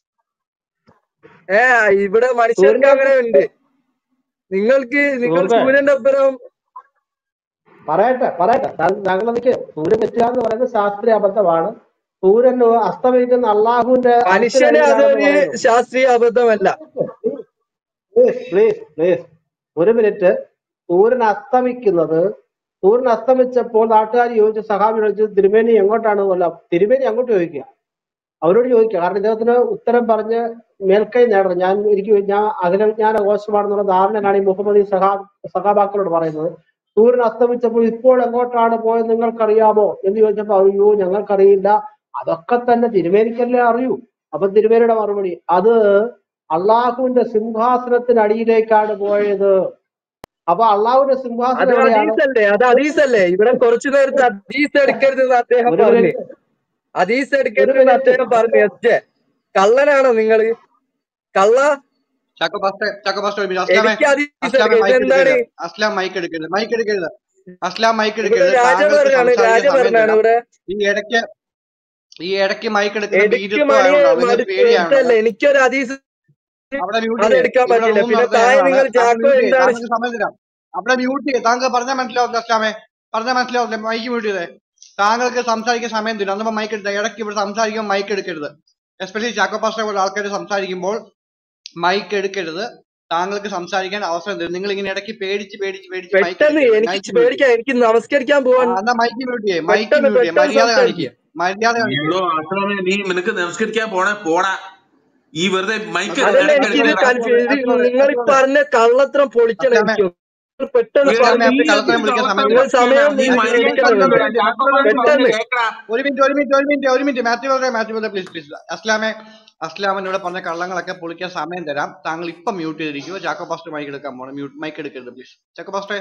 [SPEAKER 1] ഏ ഇവിടെ മനുഷ്യർക്ക്
[SPEAKER 4] സൂര്യനെ
[SPEAKER 1] അങ്ങനെ ഉണ്ട് നിങ്ങൾക്ക് നിങ്ങൾ
[SPEAKER 4] സുഹൃത്തെ
[SPEAKER 1] സൂര്യന്റെ ഒപ്പം
[SPEAKER 4] പറയട്ടെ പറയട്ടെ ഞങ്ങൾ എനിക്ക് സൂര്യൻ തെറ്റുക എന്ന് പറയുന്നത് ശാസ്ത്രീയ അബദ്ധമാണ് സൂര്യൻ അസ്തമിക്കുന്ന അള്ളാഹുവിന്റെ
[SPEAKER 1] മനുഷ്യന്
[SPEAKER 4] അർശനടിയിലാണെന്ന്
[SPEAKER 1] അതൊരു
[SPEAKER 4] പറയുന്നു
[SPEAKER 1] ശാസ്ത്രീയ അബദ്ധമല്ല
[SPEAKER 4] പ്ലീസ് പ്ലീസ് പ്ലീസ് ഒരു മിനിറ്റ് സൂര്യൻ അസ്തമിക്കുന്നത് സൂര്യൻ അസ്തമിച്ചപ്പോൾ നാട്ടുകാർ ചോദിച്ചു സഹാബി ചോദിച്ചു തിരുമേനി എങ്ങോട്ടാണ് കൊല്ല തിരുമേനി അങ്ങോട്ട് ചോദിക്കുക അവരോട് ചോദിക്കുക കാരണം ഇദ്ദേഹത്തിന് ഉത്തരം പറഞ്ഞ് മേൽക്കൈ നേടണം ഞാൻ എനിക്ക് ഞാൻ അഖിലവിജ്ഞാന കോശമാണെന്നുള്ള ധാരണനാണ് ഈ മുഹമ്മദ് ഈ സഹാ സഹാബാക്കളോട് പറയുന്നത് സൂര്യൻ അസ്തമിച്ചപ്പോൾ ഇപ്പോൾ എങ്ങോട്ടാണ് പോയത് നിങ്ങൾക്കറിയാമോ എന്ന് ചോദിച്ചപ്പോൾ അയ്യോ ഞങ്ങൾക്കറിയില്ല അതൊക്കെ തന്നെ തിരുമേനിക്കല്ലേ അറിയൂ അപ്പൊ തിരുമേനിയുടെ മറുപടി അത് അള്ളാഹുവിന്റെ സിംഹാസനത്തിനടിയിലേക്കാണ് പോയത് അപ്പൊ അള്ളാഹുവിന്റെ
[SPEAKER 1] അത്
[SPEAKER 4] സിംഹാസനം എവിടെയാണ്
[SPEAKER 1] ഹദീസല്ലേ അത് ഹദീസല്ലേ ഇവിടെ കുറച്ചു നേരത്തെ ഹദീസ് എടുക്കരുതെന്ന് അദ്ദേഹം
[SPEAKER 4] ഒരു
[SPEAKER 1] പറഞ്ഞു
[SPEAKER 4] മിനിറ്റ്
[SPEAKER 1] ഹദീസ്
[SPEAKER 4] ഒരു
[SPEAKER 1] എടുക്കരുതെന്ന്
[SPEAKER 4] മിനിറ്റ്
[SPEAKER 1] അദ്ദേഹം പറഞ്ഞു എച്ചെ കള്ളനാണോ നിങ്ങള് കള്ള
[SPEAKER 5] ചാക്കോ പാസ്റ്റർ ചാക്കോ പാസ്റ്റർ ഒരു മിനിറ്റ്. അസ്ലാമെ
[SPEAKER 1] എനിക്ക് ഹദീസ്
[SPEAKER 5] അസ്ലാമെ
[SPEAKER 1] എടുക്കാം
[SPEAKER 5] മൈക്ക്
[SPEAKER 1] ഇതെന്താണ്
[SPEAKER 5] എടുക്കരുത് അസ്ലാം മൈക്ക് എടുക്കരുത് മൈക്ക് എടുക്കരുത് അസ്ലാം മൈക്ക്
[SPEAKER 1] ഇവിടെ
[SPEAKER 5] എടുക്കരുത് താങ്കൾക്ക്
[SPEAKER 1] രാജഭരണാണ്
[SPEAKER 5] സംസാരിക്കാൻ സമയം
[SPEAKER 1] രാജഭരണാണ്
[SPEAKER 5] തരാം
[SPEAKER 1] ഇവിടെ
[SPEAKER 5] ഈ ഇടയ്ക്ക് ഈ ഇടയ്ക്ക് മൈക്ക് എടുക്കുന്ന
[SPEAKER 1] എടുക്ക്
[SPEAKER 5] ഭീരുത്വം
[SPEAKER 1] മണിയെ
[SPEAKER 5] ആയതുകൊണ്ടാണ് നിങ്ങൾക്ക്
[SPEAKER 1] മടുത്ത്
[SPEAKER 5] പേടിയാണത്
[SPEAKER 1] എടുത്തല്ലേ എനിക്കൊരു ഹദീസ്
[SPEAKER 5] അവിടെ മ്യൂട്ട്
[SPEAKER 1] അത്
[SPEAKER 5] ചെയ്യേ
[SPEAKER 1] എടുക്കാൻ
[SPEAKER 5] ഇവിടെ
[SPEAKER 1] പറ്റില്ല
[SPEAKER 5] റൂം
[SPEAKER 1] പിന്നെ
[SPEAKER 5] നടത്തുന്ന
[SPEAKER 1] താഴെ
[SPEAKER 5] ഞാനാണ്
[SPEAKER 1] നിങ്ങൾ
[SPEAKER 5] താങ്കൾ
[SPEAKER 1] ചാക്കോ
[SPEAKER 5] മ്യൂട്ട് ചെയ്യേ
[SPEAKER 1] എന്താണ്
[SPEAKER 5] താങ്കൾക്ക് സമയം തരാം അവിടെ മ്യൂട്ട് ചെയ്യേ താങ്കൾ പറഞ്ഞാൽ മനസ്സിലാവില്ല അസ്ലാമെ പറഞ്ഞാൽ മനസ്സിലാവില്ല മൈക്ക് മ്യൂട്ട് ചെയ്തേ താങ്കൾക്ക് സംസാരിക്കാൻ സമയം തരും അന്നപ്പോ മൈക്ക് എടുത്ത ഇടയ്ക്ക് ഇവിടെ സംസാരിക്കുമ്പോൾ മൈക്ക് എടുക്കരുത് എസ്പെഷ്യലി ചാക്കോ പാസ്റ്റർ പോലെ ആൾക്കാർ സംസാരിക്കുമ്പോൾ മൈക്ക് എടുക്കരുത് താങ്കൾക്ക് സംസാരിക്കാൻ അവസരം തരും നിങ്ങൾ ഇങ്ങനെ ഇടയ്ക്ക് പേടിച്ച് പേടിച്ച് പേടിച്ച് മൈക്ക്
[SPEAKER 1] പെട്ടെന്ന്
[SPEAKER 5] എടുക്കരുത്
[SPEAKER 1] എനിക്ക്
[SPEAKER 5] മൈക്ക് മ്യൂട്ട് ചെയ്യേ
[SPEAKER 1] പേടിക്കാൻ എനിക്ക് നമസ്കരിക്കാൻ
[SPEAKER 5] ആ,
[SPEAKER 1] പോവാൻ
[SPEAKER 5] എന്നാ മൈക്ക് മ്യൂട്ട് ചെയ്യേ മൈക്ക്
[SPEAKER 1] പെട്ടെന്ന്
[SPEAKER 5] മ്യൂട്ട് ചെയ്യേ
[SPEAKER 1] പെട്ടെന്ന്
[SPEAKER 5] മര്യാദ കാണിക്കുക
[SPEAKER 1] സംസാരിക്കുക
[SPEAKER 5] മര്യാദ കാണിക്കുക
[SPEAKER 6] എടോ ആശ്രമേ നീ നിനക്ക് നമസ്കരിക്കാൻ പോണേ പോടാ ഈ വെറുതെ മൈക്ക്
[SPEAKER 5] അസ്ലാമെ
[SPEAKER 1] അതല്ല
[SPEAKER 6] ഇടയ്ക്ക്
[SPEAKER 1] എനിക്ക് ഇത്
[SPEAKER 5] അസ്ലാമെ
[SPEAKER 6] എടുക്കണ്ട
[SPEAKER 1] കൺഫ്യൂസ് ഇത്
[SPEAKER 5] അസ്ലാമെ
[SPEAKER 1] നിങ്ങൾ ഈ
[SPEAKER 5] അസ്ലാമെ
[SPEAKER 1] പറഞ്ഞ കള്ളത്രം പൊളിക്കണം
[SPEAKER 5] അസ്ലാമെ
[SPEAKER 1] എനിക്ക് പെട്ടെന്ന്
[SPEAKER 5] അസ്ലാമെ
[SPEAKER 1] പറഞ്ഞു
[SPEAKER 5] അപ്പൊ
[SPEAKER 6] നീ
[SPEAKER 5] കള്ളത്തരം
[SPEAKER 6] എന്തിന്റെ
[SPEAKER 5] വിളിക്കാൻ സമയം തരും
[SPEAKER 1] നിങ്ങൾ സമയം
[SPEAKER 6] അവസ്ഥ പറ്റിയടാ നീ
[SPEAKER 5] അസ്ലാമെ
[SPEAKER 6] മര്യാദ
[SPEAKER 5] ഒരു
[SPEAKER 1] എടുക്കണം
[SPEAKER 5] മിനിറ്റ്
[SPEAKER 6] പറഞ്ഞ
[SPEAKER 5] ഒരു മിനിറ്റ്
[SPEAKER 1] പെട്ടെന്ന്
[SPEAKER 6] ചാക്കോബാസ് പറഞ്ഞ് കേക്കടാ
[SPEAKER 5] ഒരു മിനിറ്റ് ഒരു മിനിറ്റ് ഒരു മിനിറ്റ് ഒരു മിനിറ്റ് മാത്യു ബ്രദറെ മാത്യു ബ്രദറെ പ്ലീസ് പ്ലീസ് അസ്ലാമെ അസ്ലാമൻ ഇവിടെ പറഞ്ഞ കള്ളങ്ങളൊക്കെ പൊളിക്കാൻ സമയം തരാം താങ്കൾ ഇപ്പൊ മ്യൂട്ട് ചെയ്തിരിക്കുവോ ചാക്കോ പാസ്റ്റർ മൈക്ക് എടുക്കാൻ പോണം മ്യൂട്ട് മൈക്ക് എടുക്കരുത് പ്ലീസ് ചാക്കോ പാസ്റ്ററെ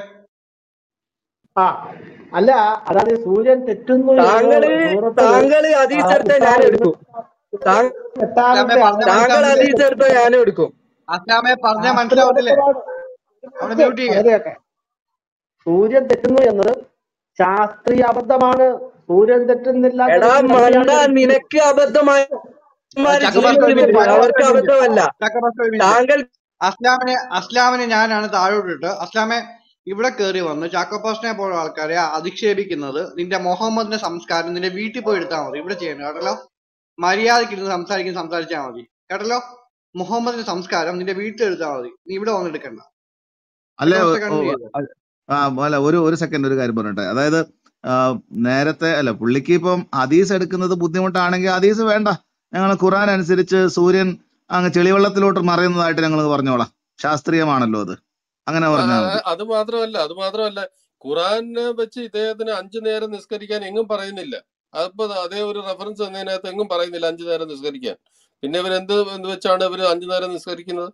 [SPEAKER 4] ആ അല്ല അതായത് ഈ സൂര്യൻ തെറ്റുന്നു എന്ന്
[SPEAKER 1] താങ്കള്
[SPEAKER 4] സൂറത്തിൽ
[SPEAKER 1] താങ്കള്
[SPEAKER 4] ആ,
[SPEAKER 1] ഹദീസ് എടുത്ത
[SPEAKER 4] ഇസ്രാ
[SPEAKER 1] ഞാനും എടുക്കും താങ്കൾ
[SPEAKER 5] അസ്ലാമെ
[SPEAKER 4] എട്ടാമത്തെ
[SPEAKER 5] പറഞ്ഞ
[SPEAKER 1] താങ്കൾ
[SPEAKER 5] മനസ്സിലാവുന്നില്ലേ
[SPEAKER 1] ഹദീസ് എടുത്ത ഞാനും എടുക്കും
[SPEAKER 5] അസ്ലാമെ പറഞ്ഞ
[SPEAKER 4] ശാസ്ത്രീയ
[SPEAKER 5] മനസ്സിലാവത്തില്ലേ
[SPEAKER 4] അബദ്ധമാണ്
[SPEAKER 5] അവിടെ മ്യൂട്ട് ചെയ്യുക
[SPEAKER 4] അങ്ങനെയൊക്കെ സൂര്യൻ തെറ്റുന്നു എന്നത് ശാസ്ത്രീയ അബദ്ധമാണ് സൂര്യൻ തെറ്റുന്നില്ല
[SPEAKER 1] എടാ
[SPEAKER 4] തെറ്റുന്നില്ല
[SPEAKER 1] മണ്ട
[SPEAKER 4] ശരിയാണ്
[SPEAKER 1] നിനക്ക് അബദ്ധമായി
[SPEAKER 5] ചാക്കോ പാസ്റ്റർ ഒരു മിനിറ്റ് ചാക്കോ
[SPEAKER 1] അവർക്ക്
[SPEAKER 5] പാസ്റ്റർ ഒരു മിനിറ്റ്
[SPEAKER 1] അബദ്ധമല്ല
[SPEAKER 5] ചാക്കോ പാസ്റ്റർ ഒരു മിനിറ്റ്
[SPEAKER 1] താങ്കൾ
[SPEAKER 5] അസ്ലാമിനെ അസ്ലാമിനെ ഞാനാണ് താഴോട്ടിട്ട് അസ്ലാമെ ഇവിടെ കയറി വന്ന് ചാക്കോ പാസ്റ്ററിനെ പോലുള്ള ആൾക്കാരെ അധിക്ഷേപിക്കുന്നത് നിന്റെ മുഹമ്മദിന്റെ സംസ്കാരം നിന്റെ വീട്ടിൽ പോയി എടുത്താൽ മതി ഇവിടെ ചെയ്യണം കേട്ടല്ലോ മര്യാദയ്ക്ക് ഇരുന്ന് സംസാരിക്കുന്ന സംസാരിച്ചാൽ മതി കേട്ടല്ലോ മുഹമ്മദിന്റെ സംസ്കാരം നിന്റെ വീട്ടിൽ എടുത്താൽ മതി നീ ഇവിടെ വന്ന് എടുക്കണ്ട
[SPEAKER 2] അല്ലെ
[SPEAKER 5] ചാക്കോ പാസ്റ്റർ കണ്ടിന്യൂ ചെയ്തോ
[SPEAKER 2] ആ അല്ല ഒരു ഒരു സെക്കൻഡ് ഒരു കാര്യം പറഞ്ഞിട്ടെ അതായത് ആ, നേരത്തെ അല്ല പുള്ളിക്ക് ഇപ്പം ഹദീസ് എടുക്കുന്നത് ബുദ്ധിമുട്ടാണെങ്കിൽ ഹദീസ് വേണ്ട ഞങ്ങൾ ഖുറാൻ അനുസരിച്ച് സൂര്യൻ അങ്ങ് ചെളിവെള്ളത്തിലോട്ട് മറയുന്നതായിട്ട് ഞങ്ങൾ പറഞ്ഞോളാം ശാസ്ത്രീയമാണല്ലോ അത് അങ്ങനെ
[SPEAKER 3] ആ,
[SPEAKER 2] പറഞ്ഞാൽ
[SPEAKER 3] ആ,
[SPEAKER 2] മതി
[SPEAKER 3] അത് മാത്രമല്ല അത് മാത്രമല്ല ഖുറാനെ വെച്ച് ഇദ്ദേഹത്തിന് അഞ്ചു നേരം നിസ്കരിക്കാൻ എങ്ങും പറയുന്നില്ല അപ്പൊ അതേ ഒരു റെഫറൻസ് എന്നതിനകത്ത് എങ്ങും പറയുന്നില്ല അഞ്ചു നേരം നിസ്കരിക്കാൻ പിന്നെ ഇവർ എന്ത് എന്ത് വെച്ചാണ് ഇവർ അഞ്ചു നേരം നിസ്കരിക്കുന്നത്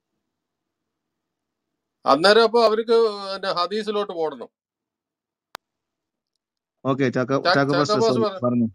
[SPEAKER 3] അന്നേരം അപ്പൊ അവർക്ക് പിന്നെ ഹദീസിലോട്ട് പോടണം
[SPEAKER 2] ഓക്കെ ചാക്കോ
[SPEAKER 3] ചാ-
[SPEAKER 2] Chacko
[SPEAKER 3] Chacko
[SPEAKER 2] pastor
[SPEAKER 3] boss
[SPEAKER 2] sorry
[SPEAKER 3] പറഞ്ഞു
[SPEAKER 2] പറഞ്ഞു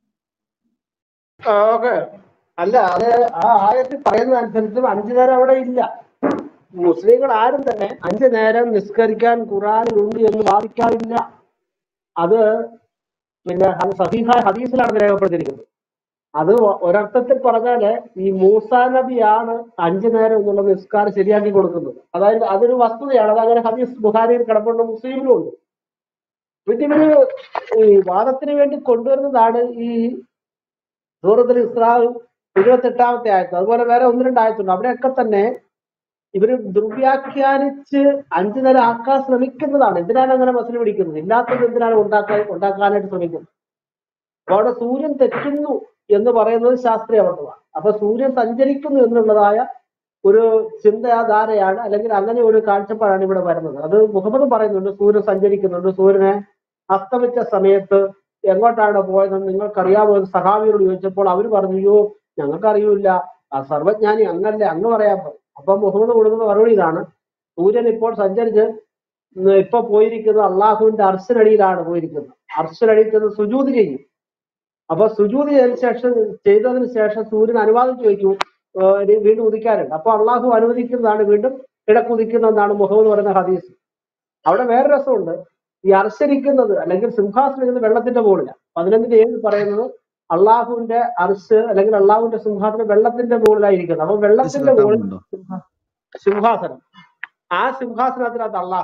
[SPEAKER 4] ഓക്കെ അല്ല അത് ആ ആയത്തിൽ പറയുന്നതനുസരിച്ച് അഞ്ചു നേരം അവിടെ ഇല്ല മുസ്ലിങ്ങൾ ആരും തന്നെ അഞ്ചു നേരം നിസ്കരിക്കാൻ ഖുറാനിലുണ്ട് എന്ന് വാദിക്കാറില്ല അത് പിന്നെ അത് സഹീഹായ ഹദീസിലാണ് രേഖപ്പെടുത്തിയിരിക്കുന്നത് അത് ഒ- ഒരർത്ഥത്തിൽ പറഞ്ഞാല് ഈ മൂസാ നബിയാണ് അഞ്ചു നേരം എന്നുള്ള നിസ്കാരം ശരിയാക്കി കൊടുക്കുന്നത് അതായത് അതൊരു വസ്തുതയാണ് അത് അങ്ങനെ ഹദീസ് ബുഹാരിയിൽ കിടപ്പുണ്ട് മുസ്ലിമിലും ഉണ്ട് പിന്നെ ഇവര് ഈ വാദത്തിന് വേണ്ടി കൊണ്ടുവരുന്നതാണ് ഈ സൂറത്തുൽ ഇസ്രാ ഇരുപത്തെട്ടാമത്തെ ആയത്ത് അതുപോലെ വേറെ ഒന്ന് രണ്ട് ആയത്തുണ്ട് അവിടെയൊക്കെ തന്നെ ഇവര് ദുർവ്യാഖ്യാനിച്ച് അഞ്ചു നേരം ആക്കാൻ ശ്രമിക്കുന്നതാണ് എന്തിനാണ് അങ്ങനെ മസിൽ പിടിക്കുന്നത് ഇല്ലാത്തത് എന്തിനാണ് ഉണ്ടാക്കാൻ ഉണ്ടാക്കാനായിട്ട് ശ്രമിക്കുന്നത് അപ്പൊ അവിടെ സൂര്യൻ തെറ്റുന്നു എന്ന് പറയുന്നത് ശാസ്ത്രീയ അബദ്ധമാണ് അപ്പൊ സൂര്യൻ സഞ്ചരിക്കുന്നു എന്നുള്ളതായ ഒരു ചിന്താധാരയാണ് അല്ലെങ്കിൽ അങ്ങനെ ഒരു കാഴ്ചപ്പാടാണ് ഇവിടെ വരുന്നത് അത് മുഹമ്മദ് പറയുന്നുണ്ട് സൂര്യൻ സഞ്ചരിക്കുന്നുണ്ട് സൂര്യനെ അസ്തമിച്ച സമയത്ത് എങ്ങോട്ടാണ് പോയതെന്ന് നിങ്ങൾക്കറിയാമോ എന്ന് സഹാബിയോട് ചോദിച്ചപ്പോൾ അവർ പറഞ്ഞു അയ്യോ ഞങ്ങൾക്കറിയില്ല ആ സർവജ്ഞാനി അങ്ങല്ലേ അങ്ങ് പറയാൻ പറയും അപ്പൊ മുഹമ്മദ് കൊടുക്കുന്ന മറുപടി ഇതാണ് സൂര്യൻ ഇപ്പോൾ സഞ്ചരിച്ച് ഇന്ന് ഇപ്പൊ പോയിരിക്കുന്നത് അള്ളാഹുവിന്റെ അർശനടിയിലാണ് പോയിരിക്കുന്നത് അർശനടിയിൽ ചെന്ന് സുജൂത് ചെയ്യും അപ്പൊ സുജൂത് ചെയ്തതിനു ശേഷം ചെയ്തതിന് ശേഷം സൂര്യൻ അനുവാദം ചോദിക്കും ഏർ ഇനി വീണ്ടും ഉദിക്കാനുണ്ട് അപ്പൊ അള്ളാഹു അനുവദിക്കുന്നതാണ് വീണ്ടും കിഴക്കുദിക്കുന്നതെന്നാണ് മുഹമ്മദ് പറയുന്ന ഹദീസ് അവിടെ വേറെ രസമുണ്ട് ഈ അർശനിക്കുന്നത് അല്ലെങ്കിൽ സിംഹാസനം ഇരിക്കുന്നത് വെള്ളത്തിന്റെ മുകളിലാണ് പതിനൊന്നിന്റെ ഏഴ് പറയുന്നത് അള്ളാഹുവിന്റെ അർശ് അല്ലെങ്കിൽ അള്ളാഹുവിന്റെ സിംഹാസനം വെള്ളത്തിന്റെ മുകളിലായിരിക്കുന്നത് അപ്പൊ
[SPEAKER 2] ഹദീസ്
[SPEAKER 4] വെള്ളത്തിന്റെ മുകളിൽ
[SPEAKER 2] കട്ടാവുന്നുണ്ടോ
[SPEAKER 4] സിംഹ- സിംഹാസനം ആ സിംഹാസനത്തിനകത്ത് അള്ളാഹു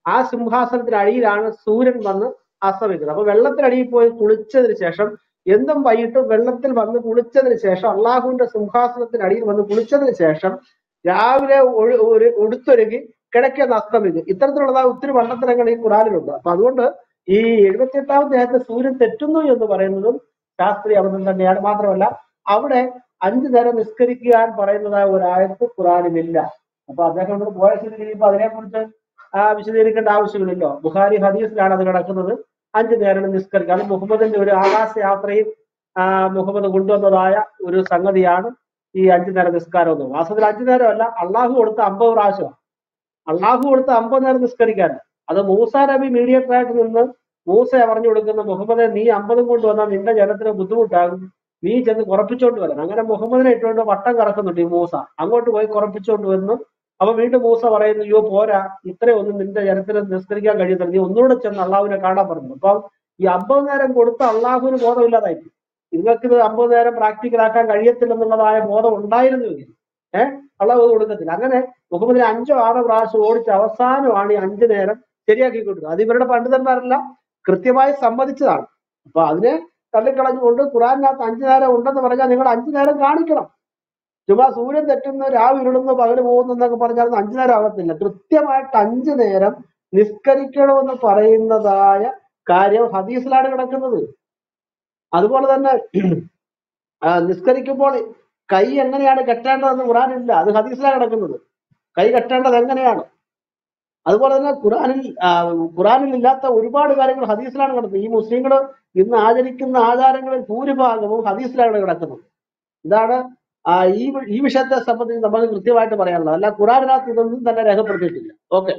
[SPEAKER 4] ആ സിംഹാസനത്തിന് അടിയിലാണ് സൂര്യൻ വന്ന് അസ്തമിക്കുന്നത് അപ്പൊ വെള്ളത്തിനടിയിൽ പോയി കുളിച്ചതിന് ശേഷം എന്നും വൈകിട്ട് വെള്ളത്തിൽ വന്ന് കുളിച്ചതിന് ശേഷം അള്ളാഹുവിന്റെ സിംഹാസനത്തിന് അടിയിൽ വന്ന് കുളിച്ചതിന് ശേഷം രാവിലെ ഒഴു- ഒരു ഉടുത്തൊരുങ്ങി കിടക്കുന്ന അസ്തമിക്കും ഇത്തരത്തിലുള്ളതായ ഒത്തിരി വണ്ണത്തരങ്ങൾ ഈ ഖുറാനിലുണ്ട് അപ്പൊ അതുകൊണ്ട് ഈ എഴുപത്തിയെട്ടാമത്തെ ആയത്തിൽ സൂര്യൻ തെറ്റുന്നു എന്ന് പറയുന്നതും ശാസ്ത്രീയ അബദ്ധം തന്നെയാണ് മാത്രമല്ല അവിടെ അഞ്ചു നേരം നിസ്കരിക്കാൻ പറയുന്നതായ ഒരു ആയത്ത് ഖുറാനിലില്ല അപ്പൊ അദ്ദേഹം ഇവിടെ പോയ സ്ഥിതിയിൽ ഇപ്പൊ അതിനെക്കുറിച്ച് ആ വിശദീകരിക്കേണ്ട ആവശ്യമില്ലല്ലോ ബുഖാരി ഹദീസിലാണ് അത് കിടക്കുന്നത് അഞ്ചു നേരം നിസ്കരിക്കുക അത് മുഹമ്മദിന്റെ ഒരു ആകാശ യാത്രയിൽ ആ, മുഹമ്മദ് കൊണ്ടുവന്നതായ ഒരു സംഗതിയാണ് ഈ അഞ്ചു നേരം നിസ്കാരം എന്ന് പറയുന്നത് വാസ്തവത്തിൽ അഞ്ചു നേരമല്ല അള്ളാഹു കൊടുത്ത അമ്പത് പ്രാവശ്യമാണ് അള്ളാഹു കൊടുത്ത അമ്പത് നേരം നിസ്കരിക്കാൻ അത് മൂസ നബി മീഡിയേറ്റർ ആയിട്ട് നിന്ന് മൂസ പറഞ്ഞു കൊടുക്കുന്ന മുഹമ്മദെ നീ അമ്പതും കൊണ്ട് വന്നാൽ നിന്റെ ജനത്തിന് ബുദ്ധിമുട്ടാകും നീ ചെന്ന് കുറപ്പിച്ചോണ്ട് വരണം അങ്ങനെ മുഹമ്മദിനെ ഇട്ടുകൊണ്ട് വട്ടം കറക്കുന്നുണ്ട് ഈ മൂസ അങ്ങോട്ട് പോയി കുറപ്പിച്ചോണ്ട് വന്നു അപ്പൊ വീണ്ടും മൂസ പറയുന്നു അയ്യോ പോരാ ഇത്രയൊന്നും നിന്റെ ജനത്തിന് നിസ്കരിക്കാൻ കഴിയത്തില്ല നീ ഒന്നുകൂടെ ചെന്ന് അള്ളാഹുവിനെ കാണാൻ പറഞ്ഞു അപ്പം ഈ അമ്പത് നേരം കൊടുത്ത അള്ളാഹുവിന് ബോധമില്ലാതായി നിങ്ങൾക്ക് ഇത് അമ്പത് നേരം പ്രാക്ടിക്കൽ ആക്കാൻ കഴിയത്തില്ലെന്നുള്ളതായ ബോധം ഉണ്ടായിരുന്നുവെങ്കിൽ ഏഹ് അള്ളാഹു അത് കൊടുക്കത്തില്ല അങ്ങനെ മുഹമ്മദിനെ അഞ്ചോ ആറോ പ്രാവശ്യം ഓടിച്ച് അവസാനമാണ് ഈ അഞ്ചു നേരം ശരിയാക്കി കൊടുത്തത് അത് ഇവരുടെ പണ്ഡിതന്മാരെല്ലാം കൃത്യമായി സമ്മതിച്ചതാണ് അപ്പൊ അതിനെ തള്ളിക്കളഞ്ഞുകൊണ്ട് ഖുറാനകത്ത് അഞ്ചു നേരം ഉണ്ടെന്ന് പറഞ്ഞാൽ നിങ്ങൾ അഞ്ചു നേരം കാണിക്കണം ചുമ്മാ സൂര്യൻ തെറ്റുന്നു രാവ് ഇരുളുന്നു പകല് പോകുന്നു എന്നൊക്കെ പറഞ്ഞാൽ അത് അഞ്ചു നേരം ആകത്തില്ല കൃത്യമായിട്ട് അഞ്ചു നേരം നിസ്കരിക്കണമെന്ന് പറയുന്നതായ കാര്യം ഹദീസിലാണ് കിടക്കുന്നത് അതുപോലെ തന്നെ ആ, നിസ്കരിക്കുമ്പോൾ കൈ എങ്ങനെയാണ് കെട്ടേണ്ടതെന്ന് ഖുറാനില്ല അത് ഹദീസിലാണ് കിടക്കുന്നത് കൈ കെട്ടേണ്ടത് എങ്ങനെയാണ് അതുപോലെ തന്നെ ഖുറാനിൽ ആ, ഖുറാനിൽ ഇല്ലാത്ത ഒരുപാട് കാര്യങ്ങൾ ഹദീസിലാണ് കിടക്കുന്നത് ഈ മുസ്ലിങ്ങൾ ഇന്ന് ആചരിക്കുന്ന ആചാരങ്ങളിൽ ഭൂരിഭാഗവും ഹദീസിലാണ് കിടക്കുന്നത് ഇതാണ് ആ, ഈ വി- ഈ വിഷയത്തെ സംബന്ധിച്ച് നമുക്ക് കൃത്യമായിട്ട് പറയാനുള്ളത് അല്ല ഖുറാനിനകത്ത് ഇതൊന്നും തന്നെ രേഖപ്പെടുത്തിയിട്ടില്ല ഓക്കെ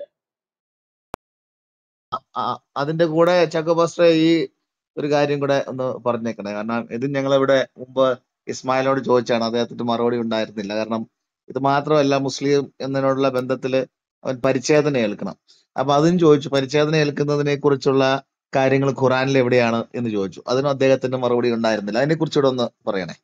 [SPEAKER 2] ആ- അതിന്റെ കൂടെ ചക്കോ പാസ്റ്റർ ഈ ഒരു കാര്യം കൂടെ ഒന്ന് പറഞ്ഞേക്കണേ കാരണം ഇത് ഞങ്ങൾ ഇവിടെ മുമ്പ് ഇസ്മായിലോട് ചോദിച്ചാണ് അദ്ദേഹത്തിന് മറുപടി ഉണ്ടായിരുന്നില്ല കാരണം ഇത് മാത്രമല്ല മുസ്ലിം എന്നതിനോടുള്ള ബന്ധത്തില് അവൻ പരിച്ഛേദന ഏൽക്കണം അപ്പൊ അതും ചോദിച്ചു പരിച്ഛേദന ഏൽക്കുന്നതിനെ കുറിച്ചുള്ള കാര്യങ്ങൾ ഖുറാനിൽ എവിടെയാണ് എന്ന് ചോദിച്ചു അതിനും അദ്ദേഹത്തിന്റെ മറുപടി ഉണ്ടായിരുന്നില്ല അതിനെ കുറിച്ചുകൂടെ ഒന്ന് പറയണേ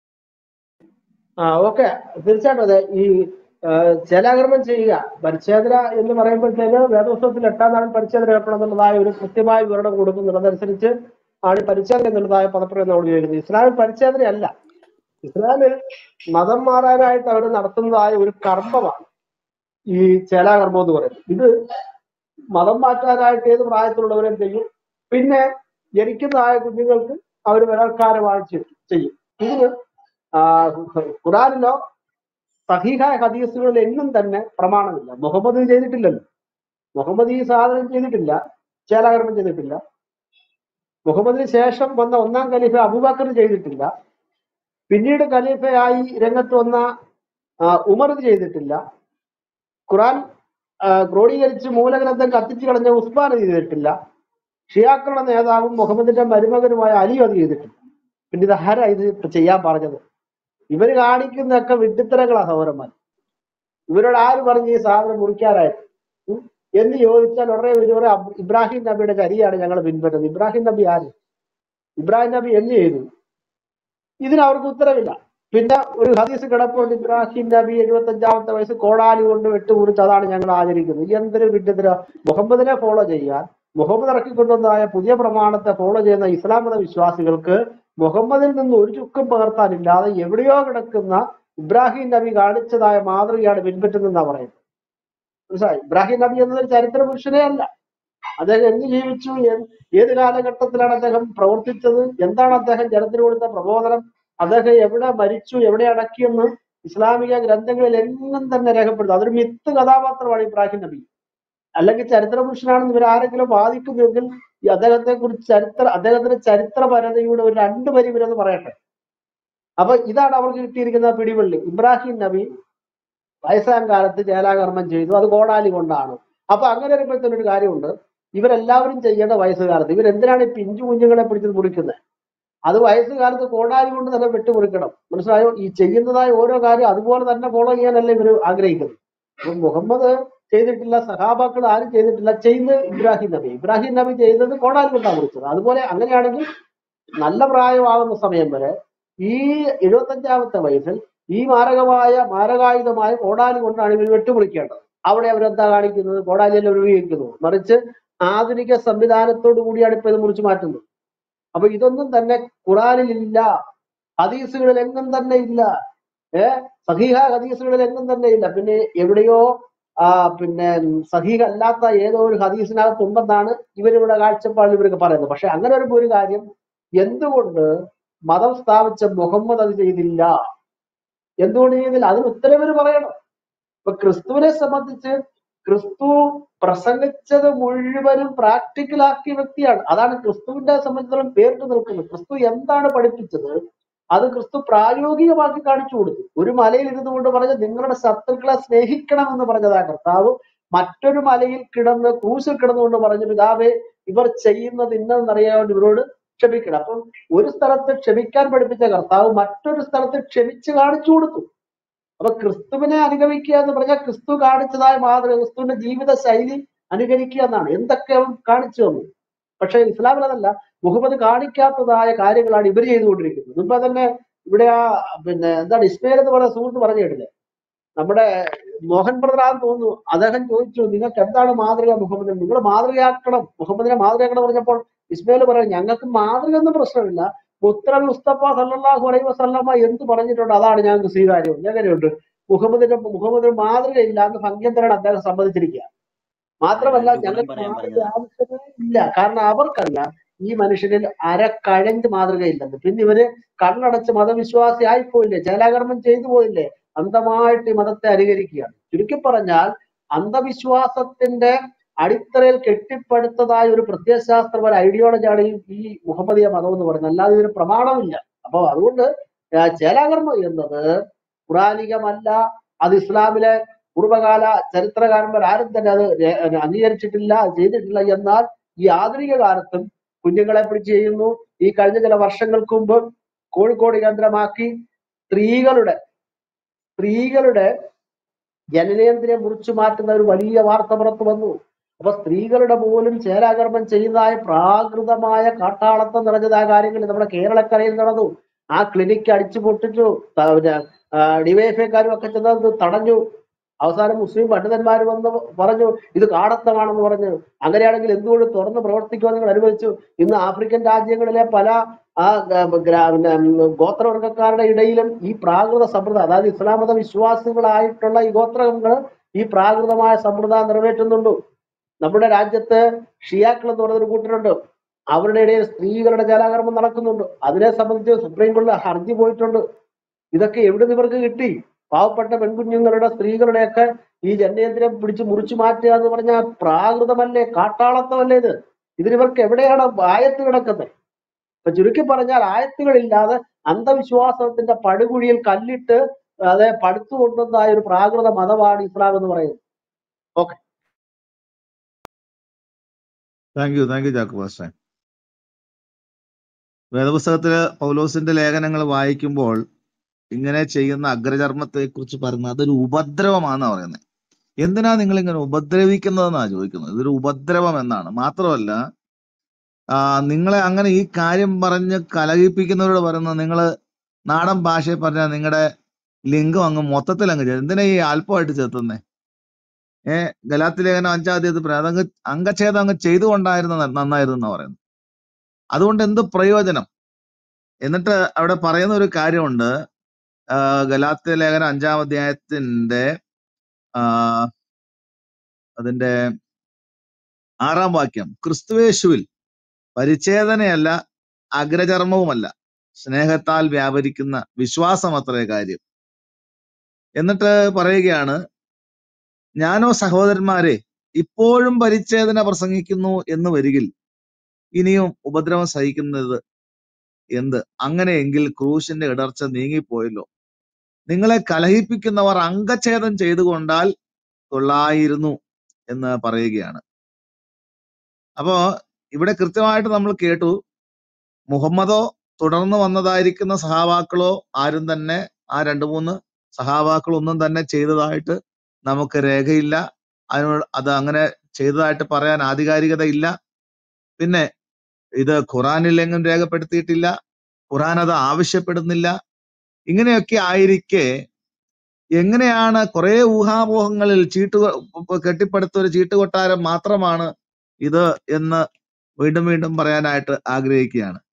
[SPEAKER 4] ആ ഓക്കെ തീർച്ചയായിട്ടും അതെ ഈ ആ, ജലാകർമ്മം ചെയ്യുക പരിച്ഛേദന എന്ന് പറയുമ്പോഴത്തേക്ക് വേദോത്സവത്തിൽ എട്ടാം നാളിൽ പരിച്ഛേദന ഏർപ്പെടണം എന്നുള്ളതായ ഒരു കൃത്യമായ വിവരണം കൊടുക്കുന്നുണ്ട് അതനുസരിച്ച് ആണ് ഈ പരിച്ഛേദന എന്നുള്ളതായ പദപ്രയോഗം നമ്മൾ ഉപയോഗിക്കുന്നത് ഇസ്ലാമിൽ പരിച്ഛേദനയല്ല ഇസ്ലാമിൽ മതം മാറാനായിട്ട് അവർ നടത്തുന്നതായ ഒരു കർമ്മമാണ് ഈ ചേലാകർമ്മം എന്ന് പറയുന്നത് ഇത് മതം മാറ്റാനായിട്ട് ഏത് പ്രായത്തിലുള്ളവരും ചെയ്യും പിന്നെ ജനിക്കുന്നതായ കുഞ്ഞുങ്ങൾക്ക് അവർ ബലാത്കാരമാണ് ചെയ്യും ചെയ്യും ഇതിന് ആ, ഖുറാനിലോ സഹീഹായ ഹദീസുകളിൽ എങ്ങും തന്നെ പ്രമാണമില്ല മുഹമ്മദ് ഇത് ചെയ്തിട്ടില്ലല്ലോ മുഹമ്മദ് ഈ സാധനം ചെയ്തിട്ടില്ല ചേലാകർമ്മം ചെയ്തിട്ടില്ല മുഹമ്മദിന് ശേഷം വന്ന ഒന്നാം ഖലീഫ അബൂബക്കർ ചെയ്തിട്ടില്ല പിന്നീട് ഖലീഫയായി രംഗത്ത് വന്ന ആ, ഉമർ ഇത് ചെയ്തിട്ടില്ല ഖുറാൻ ആ, ക്രോഡീകരിച്ച് മൂലഗ്രന്ഥം കത്തിച്ചു കളഞ്ഞ ഉസ്മാൻ ഇത് ചെയ്തിട്ടില്ല ഷിയാക്കളുടെ നേതാവും മുഹമ്മദിന്റെ മരുമകനുമായ അലി അത് ചെയ്തിട്ടില്ല പിന്നെ ഇത് ആരാ ഇത് ഇപ്പൊ ചെയ്യാൻ പറഞ്ഞത് ഇവര് കാണിക്കുന്നതൊക്കെ വിഡ്ഢിത്തരങ്ങളാ സൗരന്മാർ ഇവരോട് ആര് പറഞ്ഞു ഈ സാധനം മുറിക്കാനായിട്ട് ഉം? എന്ന് ചോദിച്ചാൽ ഉടനെ ഇവര് പറയും "അബ് ഇബ്രാഹിം നബിയുടെ ചരിയാണ് ഞങ്ങൾ പിൻപറ്റുന്നത് ഇബ്രാഹിം നബി ആര് ഇബ്രാഹിം നബി എന്ത് ചെയ്തു ഇതിന് അവർക്ക് ഉത്തരവില്ല പിന്നെ ഒരു ഹദീസ് കിടപ്പുണ്ട് ഇബ്രാഹിം നബി എഴുപത്തി അഞ്ചാമത്തെ വയസ്സ് കോടാലി കൊണ്ട് വെട്ടുമുറിച്ച് അതാണ് ഞങ്ങൾ ആചരിക്കുന്നത് എന്തൊരു വിഡ്ഢിത്തര മുഹമ്മദിനെ ഫോളോ ചെയ്യാൻ മുഹമ്മദ് ഇറക്കിക്കൊണ്ടുവന്നതായ പുതിയ പ്രമാണത്തെ ഫോളോ ചെയ്യുന്ന ഇസ്ലാം മത വിശ്വാസികൾക്ക് മുഹമ്മദിൽ നിന്ന് ഒരു ചുക്കും പകർത്താനില്ലാതെ എവിടെയോ കിടക്കുന്ന ഇബ്രാഹിം നബി കാണിച്ചതായ മാതൃകയാണ് പിൻപറ്റുന്നതെന്നാ പറയുന്നത് മനസ്സിലായി ഇബ്രാഹിം നബി എന്നതൊരു ചരിത്ര പുരുഷനേ അല്ല അദ്ദേഹം എന്ന് ജീവിച്ചു ഏത് ഏത് കാലഘട്ടത്തിലാണ് അദ്ദേഹം പ്രവർത്തിച്ചത് എന്താണ് അദ്ദേഹം ജനത്തിന് കൊടുത്ത പ്രബോധനം അദ്ദേഹം എവിടെ മരിച്ചു എവിടെ അടക്കിയെന്ന് ഇസ്ലാമിക ഗ്രന്ഥങ്ങളിൽ എങ്ങും തന്നെ രേഖപ്പെടുത്തും അതൊരു മിത്ത് കഥാപാത്രമാണ് ഇബ്രാഹിം നബി അല്ലെങ്കിൽ ചരിത്ര പുരുഷനാണെന്ന് ഇവർ ആരെങ്കിലും വാദിക്കുന്നുവെങ്കിൽ ഈ അദ്ദേഹത്തെ കുറിച്ച് ചരിത്ര അദ്ദേഹത്തിന്റെ ചരിത്രപരതയുടെ ഒരു രണ്ട് വരി ഇവരൊന്ന് പറയട്ടെ അപ്പൊ ഇതാണ് അവർക്ക് കിട്ടിയിരിക്കുന്ന പിടിവള്ളി ഇബ്രാഹിം നബി വയസ്സാം കാലത്ത് ചേലാകർമ്മം ചെയ്തു അത് കോടാലി കൊണ്ടാണ് അപ്പൊ അങ്ങനെ വരുമ്പോഴത്തേനും ഒരു കാര്യമുണ്ട് ഇവരെല്ലാവരും ചെയ്യേണ്ട വയസ്സുകാലത്ത് ഇവരെന്തിനാണ് ഈ പിഞ്ചു കുഞ്ഞുങ്ങളെ പിടിച്ച് മുറിക്കുന്നത് അത് വയസ്സുകാലത്ത് കോടാലി കൊണ്ട് തന്നെ വെട്ടിമുറിക്കണം മനസ്സിലായോ ഈ ചെയ്യുന്നതായ ഓരോ കാര്യം അതുപോലെ തന്നെ ഫോളോ ചെയ്യാനല്ല ഇവർ ആഗ്രഹിക്കുന്നത് അപ്പൊ മുഹമ്മദ് ചെയ്തിട്ടില്ല സഹാബാക്കൾ ആരും ചെയ്തിട്ടില്ല ചെയ്യുന്നത് ഇബ്രാഹിം നബി ഇബ്രാഹിം നബി ചെയ്തത് കോടാലി കൊണ്ടാണ് മുറിച്ചത് അതുപോലെ അങ്ങനെയാണെങ്കിൽ നല്ല പ്രായമാകുന്ന സമയം വരെ ഈ എഴുപത്തഞ്ചാമത്തെ വയസ്സിൽ ഈ മാരകമായ മാരകായുധമായ കോടാലി കൊണ്ടാണ് ഇവർ വെട്ടുമുറിക്കേണ്ടത് അവിടെ അവരെന്താ കാണിക്കുന്നത് കോടാലിയല്ല ഉപയോഗിക്കുന്നത് മറിച്ച് ആധുനിക സംവിധാനത്തോടു കൂടിയാണ് ഇപ്പൊ ഇത് മുറിച്ചു മാറ്റുന്നത് അപ്പൊ ഇതൊന്നും തന്നെ ഖുറാനിൽ ഇല്ല ഹദീസുകളിൽ എങ്ങും തന്നെ ഇല്ല ഏഹ് സഹീഹ ഹദീസുകളിൽ എങ്ങും തന്നെ ഇല്ല പിന്നെ എവിടെയോ ആ പിന്നെ സഹീഹ അല്ലാത്ത ഏതോ ഒരു ഹദീസിനകത്ത് ഉണ്ടെന്നാണ് ഇവരിവിടെ കാഴ്ചപ്പാടിൽ ഇവർക്ക് പറയുന്നത് പക്ഷെ അങ്ങനെ ഒരു ഒരു കാര്യം എന്തുകൊണ്ട് മതം സ്ഥാപിച്ച മുഹമ്മദ് അത് ചെയ്തില്ല എന്തുകൊണ്ട് ചെയ്തില്ല അതിന് ഉത്തരവിന് പറയണം ഇപ്പൊ ക്രിസ്തുവിനെ സംബന്ധിച്ച് ക്രിസ്തു പ്രസംഗിച്ചത് മുഴുവനും പ്രാക്ടിക്കൽ ആക്കിയ വ്യക്തിയാണ് അതാണ് ക്രിസ്തുവിന്റെ സംബന്ധിച്ചിടത്തോളം പേരിട്ട് നിൽക്കുന്നത് ക്രിസ്തു എന്താണ് പഠിപ്പിച്ചത് അത് ക്രിസ്തു പ്രായോഗികമാക്കി കാണിച്ചു കൊടുത്തു ഒരു മലയിൽ ഇരുന്നു കൊണ്ട് പറഞ്ഞ നിങ്ങളുടെ ശത്രുക്കളെ സ്നേഹിക്കണം എന്ന് പറഞ്ഞതാ കർത്താവ് മറ്റൊരു മലയിൽ കിടന്ന് ക്രൂശിൽ കിടന്നുകൊണ്ട് പറഞ്ഞു പിതാവേ ഇവർ ചെയ്യുന്നത് ഇന്നതെന്നറിയാൻ ഇവരോട് ക്ഷമിക്കണം അപ്പം ഒരു സ്ഥലത്ത് ക്ഷമിക്കാൻ പഠിപ്പിച്ച കർത്താവ് മറ്റൊരു സ്ഥലത്ത് ക്ഷമിച്ച് കാണിച്ചു കൊടുത്തു അപ്പൊ ക്രിസ്തുവിനെ അനുഗമിക്കുക എന്ന് പറഞ്ഞാൽ ക്രിസ്തു കാണിച്ചതായ മാതൃക ക്രിസ്തുവിന്റെ ജീവിത ശൈലി അനുകരിക്കുക എന്നാണ് എന്തൊക്കെ അവൻ കാണിച്ചു തന്നു പക്ഷെ ഇസ്ലാമിൽ അതല്ല മുഹമ്മദ് കാണിക്കാത്തതായ കാര്യങ്ങളാണ് ഇവർ ചെയ്തുകൊണ്ടിരിക്കുന്നത് മുമ്പ് തന്നെ ഇവിടെ ആ പിന്നെ എന്താണ് ഇസ്മയിൽ എന്ന് പറയുന്ന സുഹൃത്ത് പറഞ്ഞു കേട്ടില്ലേ നമ്മുടെ മോഹൻ ബ്രദറാന്ന് തോന്നുന്നു അദ്ദേഹം ചോദിച്ചു നിങ്ങൾക്ക് എന്താണ് മാതൃക മുഹമ്മദിന് നിങ്ങൾ മാതൃകയാക്കണം മുഹമ്മദിനെ മാതൃകയാക്കണം പറഞ്ഞപ്പോൾ ഇസ്മയിൽ പറയാം ഞങ്ങൾക്ക് മാതൃക ഒന്നും പ്രശ്നമില്ല മുത്തറബി മുസ്തഫ സല്ലല്ലാഹു അലൈഹി വസല്ലമ എന്ത് പറഞ്ഞിട്ടുണ്ട് അതാണ് ഞങ്ങൾക്ക് സ്വീകാര്യം എങ്ങനെയുണ്ട് മുഹമ്മദിന്റെ മുഹമ്മദിന് മാതൃകയില്ല എന്ന് ഭംഗ്യം തരാൻ അദ്ദേഹം സമ്മതിച്ചിരിക്കുക മാത്രമല്ല
[SPEAKER 7] രണ്ട് ഗുണം
[SPEAKER 4] ഞങ്ങൾക്ക്
[SPEAKER 7] പറയാൻ
[SPEAKER 4] മാതൃക
[SPEAKER 7] പറഞ്ഞതാ
[SPEAKER 4] ആവശ്യമേ ഇല്ല കാരണം അവർക്കറിയാം ഈ മനുഷ്യനിൽ അരക്കഴഞ്ച് മാതൃകയില്ലെന്ന് പിന്നെ ഇവര് കണ്ണടച്ച് മതവിശ്വാസി ആയിപ്പോയില്ലേ ചേലാകർമ്മം ചെയ്തു പോയില്ലേ അന്ധമായിട്ട് ഈ മതത്തെ അനുകരിക്കുകയാണ് ചുരുക്കി പറഞ്ഞാൽ അന്ധവിശ്വാസത്തിന്റെ അടിത്തറയിൽ കെട്ടിപ്പടുത്തതായ ഒരു പ്രത്യയശാസ്ത്രപര ഐഡിയോളജിയാണ് ഈ ഈ മുഹമ്മദീയ മതം എന്ന് പറയുന്നത് അല്ലാതെ ഇതിന് പ്രമാണമില്ല അപ്പൊ അതുകൊണ്ട് ആ ചേലാകർമ്മം എന്നത് ഖുറാനികമല്ല അത് ഇസ്ലാമിലെ പൂർവകാല ചരിത്രകാരന്മാർ ആരും തന്നെ അത് രേ- അംഗീകരിച്ചിട്ടില്ല ചെയ്തിട്ടില്ല എന്നാൽ ഈ ആധുനിക കാലത്തും കുഞ്ഞുങ്ങളെ പിടിച്ച് ചെയ്യുന്നു ഈ കഴിഞ്ഞ ചില വർഷങ്ങൾക്ക് മുമ്പ് കോഴിക്കോട് കേന്ദ്രമാക്കി സ്ത്രീകളുടെ സ്ത്രീകളുടെ ജനനേന്ദ്രിയം മുറിച്ചു മാറ്റുന്ന ഒരു വലിയ വാർത്ത പുറത്തു വന്നു അപ്പൊ സ്ത്രീകളുടെ പോലും ചേലാകർമ്മം ചെയ്യുന്നതായ പ്രാകൃതമായ കാട്ടാളത്തം നിറഞ്ഞതായ കാര്യങ്ങൾ നമ്മുടെ കേരളക്കരയിൽ നടന്നു ആ ക്ലിനിക്ക് അടിച്ചു പൊട്ടിച്ചു ത- പിന്നെ ഡിവൈഎഫ്ഐക്കാരും ഒക്കെ ചെന്നത് തടഞ്ഞു അവസാനം മുസ്ലിം പണ്ഡിതന്മാർ വന്ന് പറഞ്ഞു ഇത് കാടത്തമാണെന്ന് പറഞ്ഞു അങ്ങനെയാണെങ്കിൽ എന്തുകൊണ്ട് തുറന്ന് പ്രവർത്തിക്കുവാൻ നിങ്ങൾ അനുവദിച്ചു ഇന്ന് ആഫ്രിക്കൻ രാജ്യങ്ങളിലെ പല ആ ഗ- ഗ്രാ- പിന്നെ, ഉം, ഗോത്രവർഗക്കാരുടെ ഇടയിലും ഈ പ്രാകൃത സമ്പ്രദായം അതായത് ഇസ്ലാം മത വിശ്വാസികളായിട്ടുള്ള ഈ ഗോത്രങ്ങൾ ഈ പ്രാകൃതമായ സമ്പ്രദായം നിറവേറ്റുന്നുണ്ട് നമ്മുടെ രാജ്യത്ത് ഷിയാക്കൾ എന്ന് പറയുന്നൊരു കൂട്ടരുണ്ട് അവരുടെ ഇടയിൽ സ്ത്രീകളുടെ ജലാകർമ്മം നടക്കുന്നുണ്ട് അതിനെ സംബന്ധിച്ച് സുപ്രീം കോടതിയിൽ ഹർജി പോയിട്ടുണ്ട് ഇതൊക്കെ എവിടെ നിന്ന് ഇവർക്ക് കിട്ടി പാവപ്പെട്ട പെൺകുഞ്ഞുങ്ങളുടെ സ്ത്രീകളുടെയൊക്കെ ഈ ജനനേന്ദ്രിയം പിടിച്ച് മുറിച്ചു മാറ്റുക എന്ന് പറഞ്ഞാൽ പ്രാകൃതമല്ലേ കാട്ടാളത്തമല്ലേ ഇത് ഇതിനിവർക്ക് എവിടെയാണ് ആയത്ത് കിടക്കുന്നത് ഇപ്പൊ ചുരുക്കി പറഞ്ഞാൽ ആയത്തുകളില്ലാതെ അന്ധവിശ്വാസത്തിന്റെ പടുകുഴിയിൽ കല്ലിട്ട് അതെ പടുത്തു കൊണ്ടുവന്നതായ ഒരു പ്രാകൃത മതമാണ് ഇസ്ലാം എന്ന് പറയുന്നത് okay
[SPEAKER 2] thank you thank you Jacko pastor വേദപുസ്തകത്തില് പൗലോസിന്റെ ലേഖനങ്ങൾ വായിക്കുമ്പോൾ ഇങ്ങനെ ചെയ്യുന്ന അഗ്രചർമ്മത്തെ കുറിച്ച് പറയുന്നത് അതൊരു ഉപദ്രവമാണെന്നാ പറയുന്നത് എന്തിനാ നിങ്ങൾ ഇങ്ങനെ ഉപദ്രവിക്കുന്നതെന്നാ ചോദിക്കുന്നത് ഇതൊരു ഉപദ്രവം എന്നാണ് മാത്രമല്ല ആ, നിങ്ങളെ അങ്ങനെ ഈ കാര്യം പറഞ്ഞ് കലഹിപ്പിക്കുന്നവരോട് പറയുന്നത് നിങ്ങൾ നാടൻ ഭാഷയിൽ പറഞ്ഞാൽ നിങ്ങളുടെ ലിംഗം അങ്ങ് മൊത്തത്തിൽ അങ്ങ് ചേർത്ത് എന്തിനാ ഈ അല്പമായിട്ട് ചേർത്തുന്നേ ഏഹ് ഗലാത്തി ലേഖനം അഞ്ചാം അധ്യായത്തിൽ പറയാം അതങ്ങ് അംഗച്ഛേദം അങ്ങ് ചെയ്തുകൊണ്ടായിരുന്നു ന- നന്നായിരുന്നു എന്നാ പറയുന്നത് അതുകൊണ്ട് എന്ത് പ്രയോജനം എന്നിട്ട് അവിടെ പറയുന്ന ഒരു കാര്യമുണ്ട് ആ, ഗലാത്യ ലേഖനം അഞ്ചാം അധ്യായത്തിന്റെ ആ, അതിന്റെ ആറാം വാക്യം ക്രിസ്തുവേശുവിൽ പരിച്ഛേദനയല്ല അഗ്രചർമ്മവുമല്ല സ്നേഹത്താൽ വ്യാപരിക്കുന്ന വിശ്വാസം അത്രേ കാര്യം എന്നിട്ട് പറയുകയാണ് ഞാനോ സഹോദരന്മാരെ ഇപ്പോഴും പരിച്ഛേദന പ്രസംഗിക്കുന്നു എന്ന് വരികിൽ ഇനിയും ഉപദ്രവം സഹിക്കുന്നത് എന്ത് അങ്ങനെയെങ്കിൽ ക്രൂശിന്റെ ഇടർച്ച നീങ്ങിപ്പോയല്ലോ നിങ്ങളെ കലഹിപ്പിക്കുന്നവർ അംഗച്ഛേദം ചെയ്തുകൊണ്ടാൽ കൊള്ളായിരുന്നു എന്ന് പറയുകയാണ് അപ്പോ ഇവിടെ കൃത്യമായിട്ട് നമ്മൾ കേട്ടു മുഹമ്മദോ തുടർന്ന് വന്നതായിരിക്കുന്ന സഹാബാക്കളോ ആരും തന്നെ ആ രണ്ടു മൂന്ന് സഹാബാക്കൾ ഒന്നും തന്നെ ചെയ്തതായിട്ട് നമുക്ക് രേഖയില്ല അതിനോട് അത് അങ്ങനെ ചെയ്തതായിട്ട് പറയാൻ ആധികാരികത ഇല്ല പിന്നെ ഇത് ഖുറാനിലെങ്ങും രേഖപ്പെടുത്തിയിട്ടില്ല ഖുറാൻ അത് ആവശ്യപ്പെടുന്നില്ല ഇങ്ങനെയൊക്കെ ആയിരിക്കെ എങ്ങനെയാണ് കുറെ ഊഹാപോഹങ്ങളിൽ ചീട്ട് കെട്ടിപ്പടുത്ത ഒരു ചീട്ടുകൊട്ടാരം മാത്രമാണ് ഇത് എന്ന് വീണ്ടും വീണ്ടും പറയാനായിട്ട് ആഗ്രഹിക്കുകയാണ്